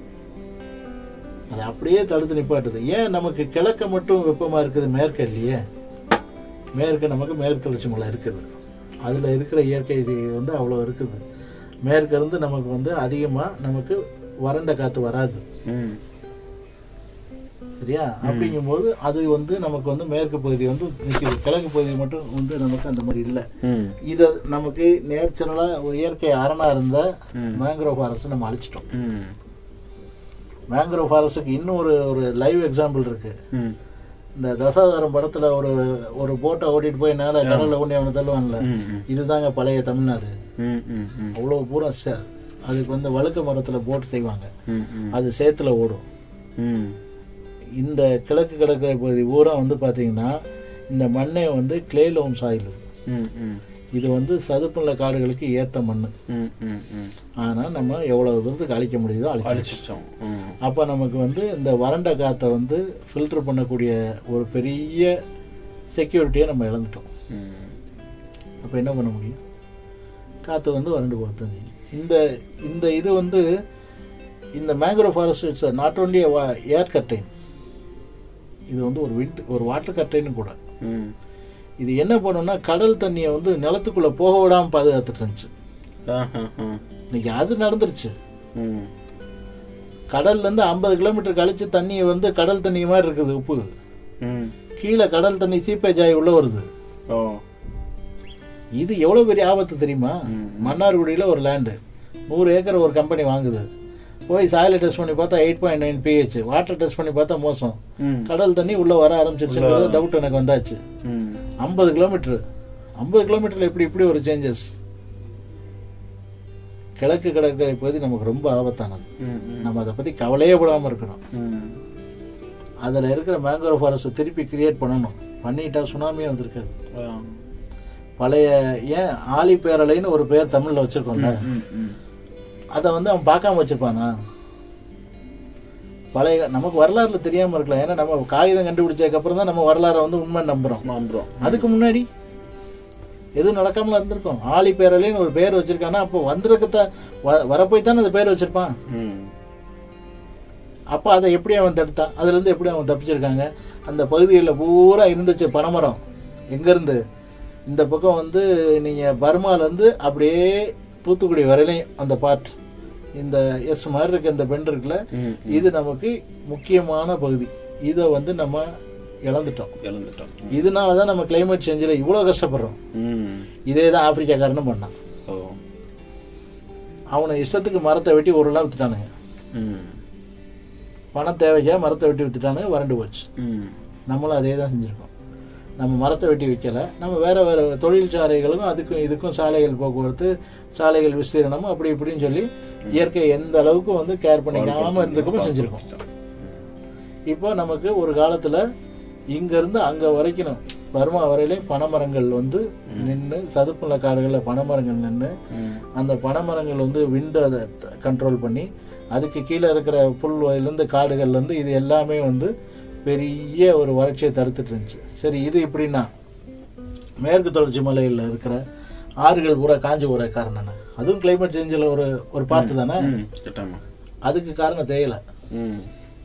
அது அப்படியே தடுத்து நிப்பாட்டுது ஏன் நமக்கு கிழக்க மட்டும் வெப்பமா இருக்குது மேற்கு இல்லையே மேற்கு நமக்கு மேற்கு தொடர்ச்சி மலை இருக்குது அதுல இருக்கிற இயற்கை இது வந்து அவ்வளோ இருக்குது மேற்கு இருந்து நமக்கு வந்து அதிகமா நமக்கு வறண்ட காத்து வராது ம் சரியா அப்படிங்கும்போது அது வந்து நமக்கு வந்து மேற்கு பகுதி வந்து நிற்கிது கிழக்கு பகுதி மட்டும் வந்து நமக்கு அந்த மாதிரி இல்லை ம் இதை நமக்கு நேச்சுரலாக இயற்கை அரணா இருந்த மேங்க்ரோவ் ஃபாரஸ்ட் நம்ம அழிச்சிட்டோம் ம் மேங்க்ரோவ் ஃபாரஸ்ட்டுக்கு இன்னும் ஒரு ஒரு லைவ் எக்ஸாம்பிள் இருக்கு ம் இந்த தசாவதாரம் படத்துல ஒரு ஒரு போட்டை ஓட்டிட்டு போய் நேரா கடல்ல கொண்டு அவனை தள்ளுவான்ல ம் ம் இதுதாங்க பழைய தமிழ்நாடு ம் ம் ம் அவ்வளோ பூரா ச- அதுக்கு வந்து வழுக்க மரத்துல போட் செய்வாங்க ம் ம் அது சேத்துல ஓடும் ம் இந்த கிழக்கு கடற்கரை பகுதி பூரா வந்து பாத்தீங்கன்னா இந்த மண்ணே வந்து கிளே லோம் சாயில் ம் ம் இது வந்து சதுப்புநில காடுகளுக்கு ஏத்த மண் ம் ம் ம் ஆனால் நம்ம எவ்வளவு தூரத்துக்கு அழிக்க முடியுதோ அழிச்சு அழிச்சிட்டோம் ம் அப்போ நமக்கு வந்து இந்த வறண்ட காற்றை வந்து ஃபில்டர் பண்ணக்கூடிய ஒரு பெரிய செக்யூரிட்டியை நம்ம இழந்துட்டோம் ம் அப்போ என்ன பண்ண முடியும் காற்று வந்து வறண்டு போகிறது இந்த இந்த இது வந்து இந்த mangrove forest it's not only air curtain இது வந்து ஒரு விண்ட் ஒரு வாட்டர் கர்டைனும் கூட ம் இது என்ன பண்ணும்னா கடல் தண்ணியை வந்து நிலத்துக்குள்ள போக விடாம பாதுகாத்துட்டு இருந்துச்சு ஆஹா, ஆ. இன்னைக்கு அது நடந்துருச்சு ம் கடல்ல இருந்து ஐம்பது கிலோமீட்டர் கழிச்சு தண்ணி வந்து கடல் தண்ணி மாதிரி இருக்குது உப்பு ம் கீழே கடல் தண்ணி சீப்பேஜ் ஆகி உள்ள வருது ஓ இது எவ்வளவு பெரிய ஆபத்து தெரியுமா ம். மன்னார்குடியில ஒரு லேண்டு நூறு ஏக்கர் ஒரு கம்பெனி வாங்குது போய் சாயில டெஸ்ட் பண்ணி பார்த்தா eight point nine pH water test பண்ணி பார்த்தா மோசம் ம் கடல் தண்ணி உள்ள வர ஆரம்பிச்சிருச்சுங்கிறது டவுட் எனக்கு வந்தாச்சு ம் ஐம்பது கிலோமீட்டர் ஐம்பது கிலோமீட்டர்ல எப்படி இப்படி ஒரு சேஞ்சஸ் கிழக்கு கடற்கரை பகுதி நமக்கு ரொம்ப ஆபத்தானது ம் ம் நம்ம அதை பத்தி கவலையே படாம இருக்கிறோம் ம் அதுல இருக்கிற மேங்க்ரோவ் ஃபாரஸ்ட் திருப்பி கிரியேட் பண்ணணும் பண்ணிட்டா சுனாமியே வந்திருக்காது ஆ. பழைய ஏன் ஆலி பேரலைன்னு ஒரு பேர் தமிழ்ல வச்சிருக்கோம்ல ம் ம் அதை வந்து அவன் பார்க்காம வச்சிருப்பானா பழைய நமக்கு வரலாறுல தெரியாம இருக்கலாம் ஏன்னா நம்ம காகிதம் கண்டுபிடிச்சதுக்கு அப்புறம் தான் நம்ம வரலாறை வந்து உண்மை நம்புறோம் மாம்பழம் அதுக்கு முன்னாடி எதுவும் நடக்காமல இருந்திருக்கும் ஆலி பேரலைன்னு ஒரு பேர் வச்சிருக்கானா அப்போ வந்திருக்கத்த வரப்போய் தானே அந்த பேர் வச்சிருப்பான் ம் அப்ப அதை எப்படி அவன் தடுத்தான் அதுல இருந்து எப்படி அவன் தப்பிச்சிருக்காங்க அந்த பகுதிகளில் பூரா இருந்துச்சு பனைமரம் எங்க இருந்து இந்த பக்கம் வந்து நீங்க பர்மால இருந்து அப்படியே தூத்துக்குடி வரையிலையும் அந்த பார்ட் இந்த எஸ் மாதிரி இருக்க இந்த பெண்ட் இருக்குல்ல ம் இது நமக்கு முக்கியமான பகுதி இதை வந்து நம்ம இழந்துட்டோம் இழந்துட்டோம் இதனால தான் நம்ம கிளைமேட் சேஞ்சில் இவ்வளோ கஷ்டப்படுறோம் ம் இதே தான் ஆப்பிரிக்காக்காரனும் பண்ணான் ஓ அவனை இஷ்டத்துக்கு மரத்தை வெட்டி ஒரு நாள் வித்துட்டானுங்க ம் பணம் தேவைக்கா மரத்தை வெட்டி வித்துட்டானுங்க வறண்டு போச்சு ம் நம்மளும் அதே தான் செஞ்சுருக்கோம் நம்ம மரத்தை வெட்டி வைக்கல நம்ம வேற வேற தொழிற்சாலைகளுக்கும் அதுக்கும் இதுக்கும் சாலைகள் போக்குவரத்து சாலைகள் விஸ்தீரணம் அப்படி இப்படின்னு சொல்லி இயற்கை எந்த அளவுக்கு வந்து கேர் பண்ணிக்காம இருந்துக்கமோ செஞ்சிருக்கோம் இப்போ நமக்கு ஒரு காலத்துல இங்க இருந்து அங்க வரைக்கும் பர்மா வரையிலே பனைமரங்கள் வந்து நின்று சதுப்புநில காடுகளில் பனைமரங்கள் நின்று ம் அந்த பனைமரங்கள் வந்து விண்டை அதை கண்ட்ரோல் பண்ணி அதுக்கு கீழே இருக்கிற புல்வெளிலேருந்து காடுகள்லேருந்து இது எல்லாமே வந்து பெரிய ஒரு வறட்சியை தடுத்துட்டு இருந்துச்சு சரி இது இப்படின்னா மேற்கு தொடர்ச்சி மலையில் இருக்கிற ஆறுகள் பூரா காஞ்சி போகிற காரணம் என்ன அதுவும் கிளைமேட் சேஞ்சில் ஒரு ஒரு பார்ட்டு தானே ம் கட்டாமா அதுக்கு காரணம் தேயிலை ம்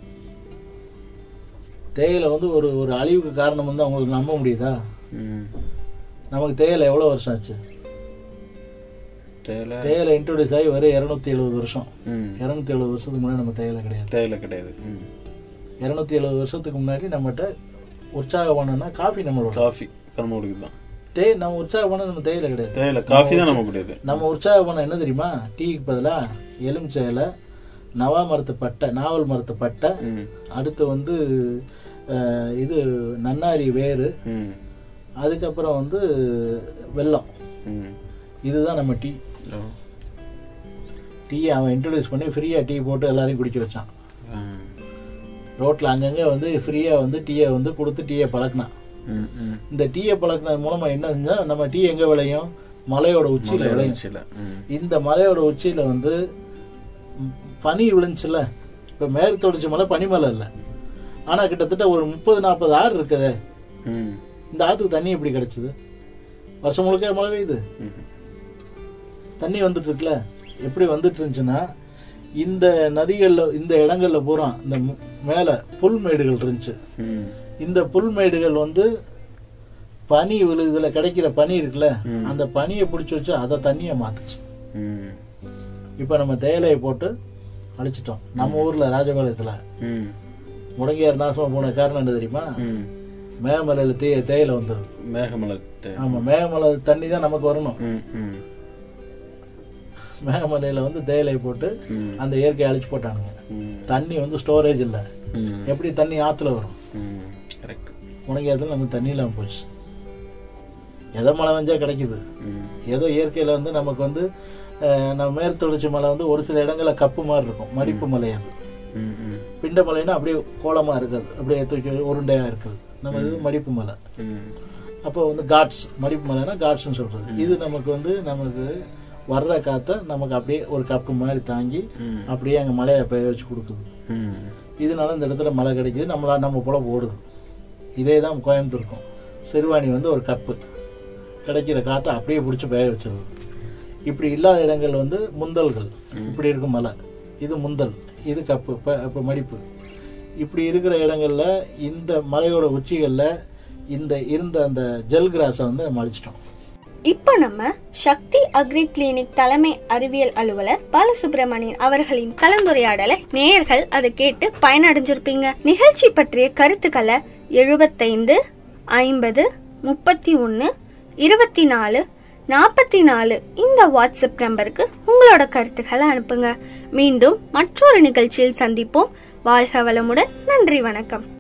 தேயிலை வந்து ஒரு ஒரு அழிவுக்கு காரணம் வந்து அவங்களுக்கு நம்ப முடியுதா ம் நமக்கு தேயிலை எவ்வளோ வருஷம் ஆச்சு தேயிலை தேயிலை இன்ட்ரோடியூஸ் ஆகி வர இரநூத்தி எழுபது வருஷம் ம் இரநூத்தி எழுபது வருஷத்துக்கு முன்னாடி நம்ம தேயிலை கிடையாது தேயிலை கிடையாது ம் இரநூத்தி எழுபது வருஷத்துக்கு முன்னாடி நம்மகிட்ட உற்சாகமானனா காஃபி நம்மளோட காஃபி கரும்புடுக்கு தான் தே நம்ம உற்சாகமான நம்ம தேயிலை கிடையாது தேயிலை காஃபி தான் நமக்கு கிடையாது நம்ம உற்சாகமான என்ன தெரியுமா டீக்கு பதிலா எலுமிச்சை இலை நவா மரத்து பட்டை நாவல் மரத்து பட்டை ம் அடுத்து வந்து அஹ், இது நன்னாரி வேறு ம் அதுக்கப்புறம் வந்து வெல்லம் ம் இதுதான் நம்ம டீ ஓ டீயை அவன் இன்ட்ரடியூஸ் பண்ணி ஃப்ரீயாக டீ போட்டு எல்லாரையும் குடிக்க வச்சான் ஆ. ரோட்டில் அங்கங்கே வந்து ஃப்ரீயாக வந்து டீயை வந்து கொடுத்து டீயை பழக்கினான் ம் ம் இந்த டீயை பழக்கினது மூலமா என்ன செஞ்சா நம்ம டீ எங்க விளையும் மலையோட உச்சியில விளையும் சில ம் இந்த மலையோட உச்சியில வந்து ம், பனி விழுந்துச்சுல இப்ப மேற்கு தொடர்ச்சி மலை பனிமலை இல்ல ஆனா கிட்டத்தட்ட ஒரு முப்பது நாற்பது ஆறு இருக்குதே ம் இந்த ஆத்துக்கு தண்ணி எப்படி கிடைச்சது வருஷம் முழுக்க மழை பெய்யுது ம் தண்ணி வந்துட்டு இருக்குல்ல எப்படி வந்துட்டு இருந்துச்சுன்னா இந்த நதிகள்ல இந்த இடங்கள்ல பூரா இந்த மு- மேல புல்மேடுகள் இருந்துச்சு ம் இந்த புல்மேடுகள் வந்து பனி விழுதுல கிடைக்கிற பனி இருக்குல்ல ம். அந்த பனியை பிடிச்சி வச்சு அதை தண்ணியை மாத்துச்சு ம் இப்போ நம்ம தேயிலையை போட்டு அழிச்சிட்டோம் நம்ம ஊர்ல ராஜபாளையத்துல ம் முடங்கியார் நாசமா போன காரணம் என்ன தெரியுமா ம் மேகமலையில தே தேயிலை வந்தது மேகமலை தே- ஆமா மேகமலை தண்ணி தான் நமக்கு வரணும் ம் ம் மேகமலையில வந்து தேயிலை போட்டு ம் அந்த இயற்கையை அழிச்சு போட்டானுங்க ம் தண்ணி வந்து ஸ்டோரேஜ் இல்லை ம் எப்படி தண்ணி ஆத்துல வரும் ம் கரெக்ட் முடங்கியாத்துல நமக்கு தண்ணி இல்லாம போச்சு எதை மழை பெஞ்சா கிடைக்குது ம் ஏதோ இயற்கையில வந்து நமக்கு வந்து அஹ், நம்ம மேற்கு தொடர்ச்சி மலை வந்து ஒரு சில இடங்கள்ல கப்பு மாதிரி இருக்கும் மடிப்பு மலை அது ம் ம் பிண்ட மலைன்னா அப்படியே கோலமா இருக்காது அப்படியே தூக்கி உருண்டையா இருக்குது நம்ம இது மடிப்பு மலை ம் அப்போ வந்து காட்ஸ் மடிப்பு மலைனா காட்ஸ்னு சொல்றது இது நமக்கு வந்து நமக்கு வர்ற காற்றை நமக்கு அப்படியே ஒரு கப்பு மாதிரி தாங்கி அப்படியே அங்கே மலையை பெய்ய வச்சு கொடுக்குது ம். இதனால இந்த இடத்துல மழை கிடைக்குது நம்மளா நம்ம போல ஓடுது இதே தான் கோயம்புத்தூருக்கும் சிறுவாணி வந்து ஒரு கப்பு கிடைக்கிற காற்றை அப்படியே பிடிச்சி பெய்ய வச்சிருது இப்படி இல்லாத இடங்கள் வந்து முந்தல்கள் இப்படி இருக்கும் மலை இது முந்தல் இது கப்பு ப- இப்போ மடிப்பு இப்படி இருக்கிற இடங்கள்ல இந்த மலையோட உச்சிகளில் இந்த இருந்த அந்த ஜெல் கிராஸை வந்து நம்ம அழிச்சிட்டோம் இப்போ நம்ம சக்தி அக்ரி கிளினிக் தலைமை அறிவியல் அலுவலர் பாலசுப்ரமணியன் அவர்களின் கலந்துரையாடலை நேயர்கள் அதை கேட்டு பயனடைஞ்சிருப்பீங்க நிகழ்ச்சி பற்றிய கருத்துக்களை எழுபத்தைந்து ஐம்பது முப்பத்தி ஒன்று இருபத்தி நாலு நாற்பத்தி நாலு இந்த வாட்ஸ்அப் நம்பருக்கு உங்களோட கருத்துக்களை அனுப்புங்க மீண்டும் மற்றொரு நிகழ்ச்சியில் சந்திப்போம் வாழ்க வளமுடன் நன்றி வணக்கம்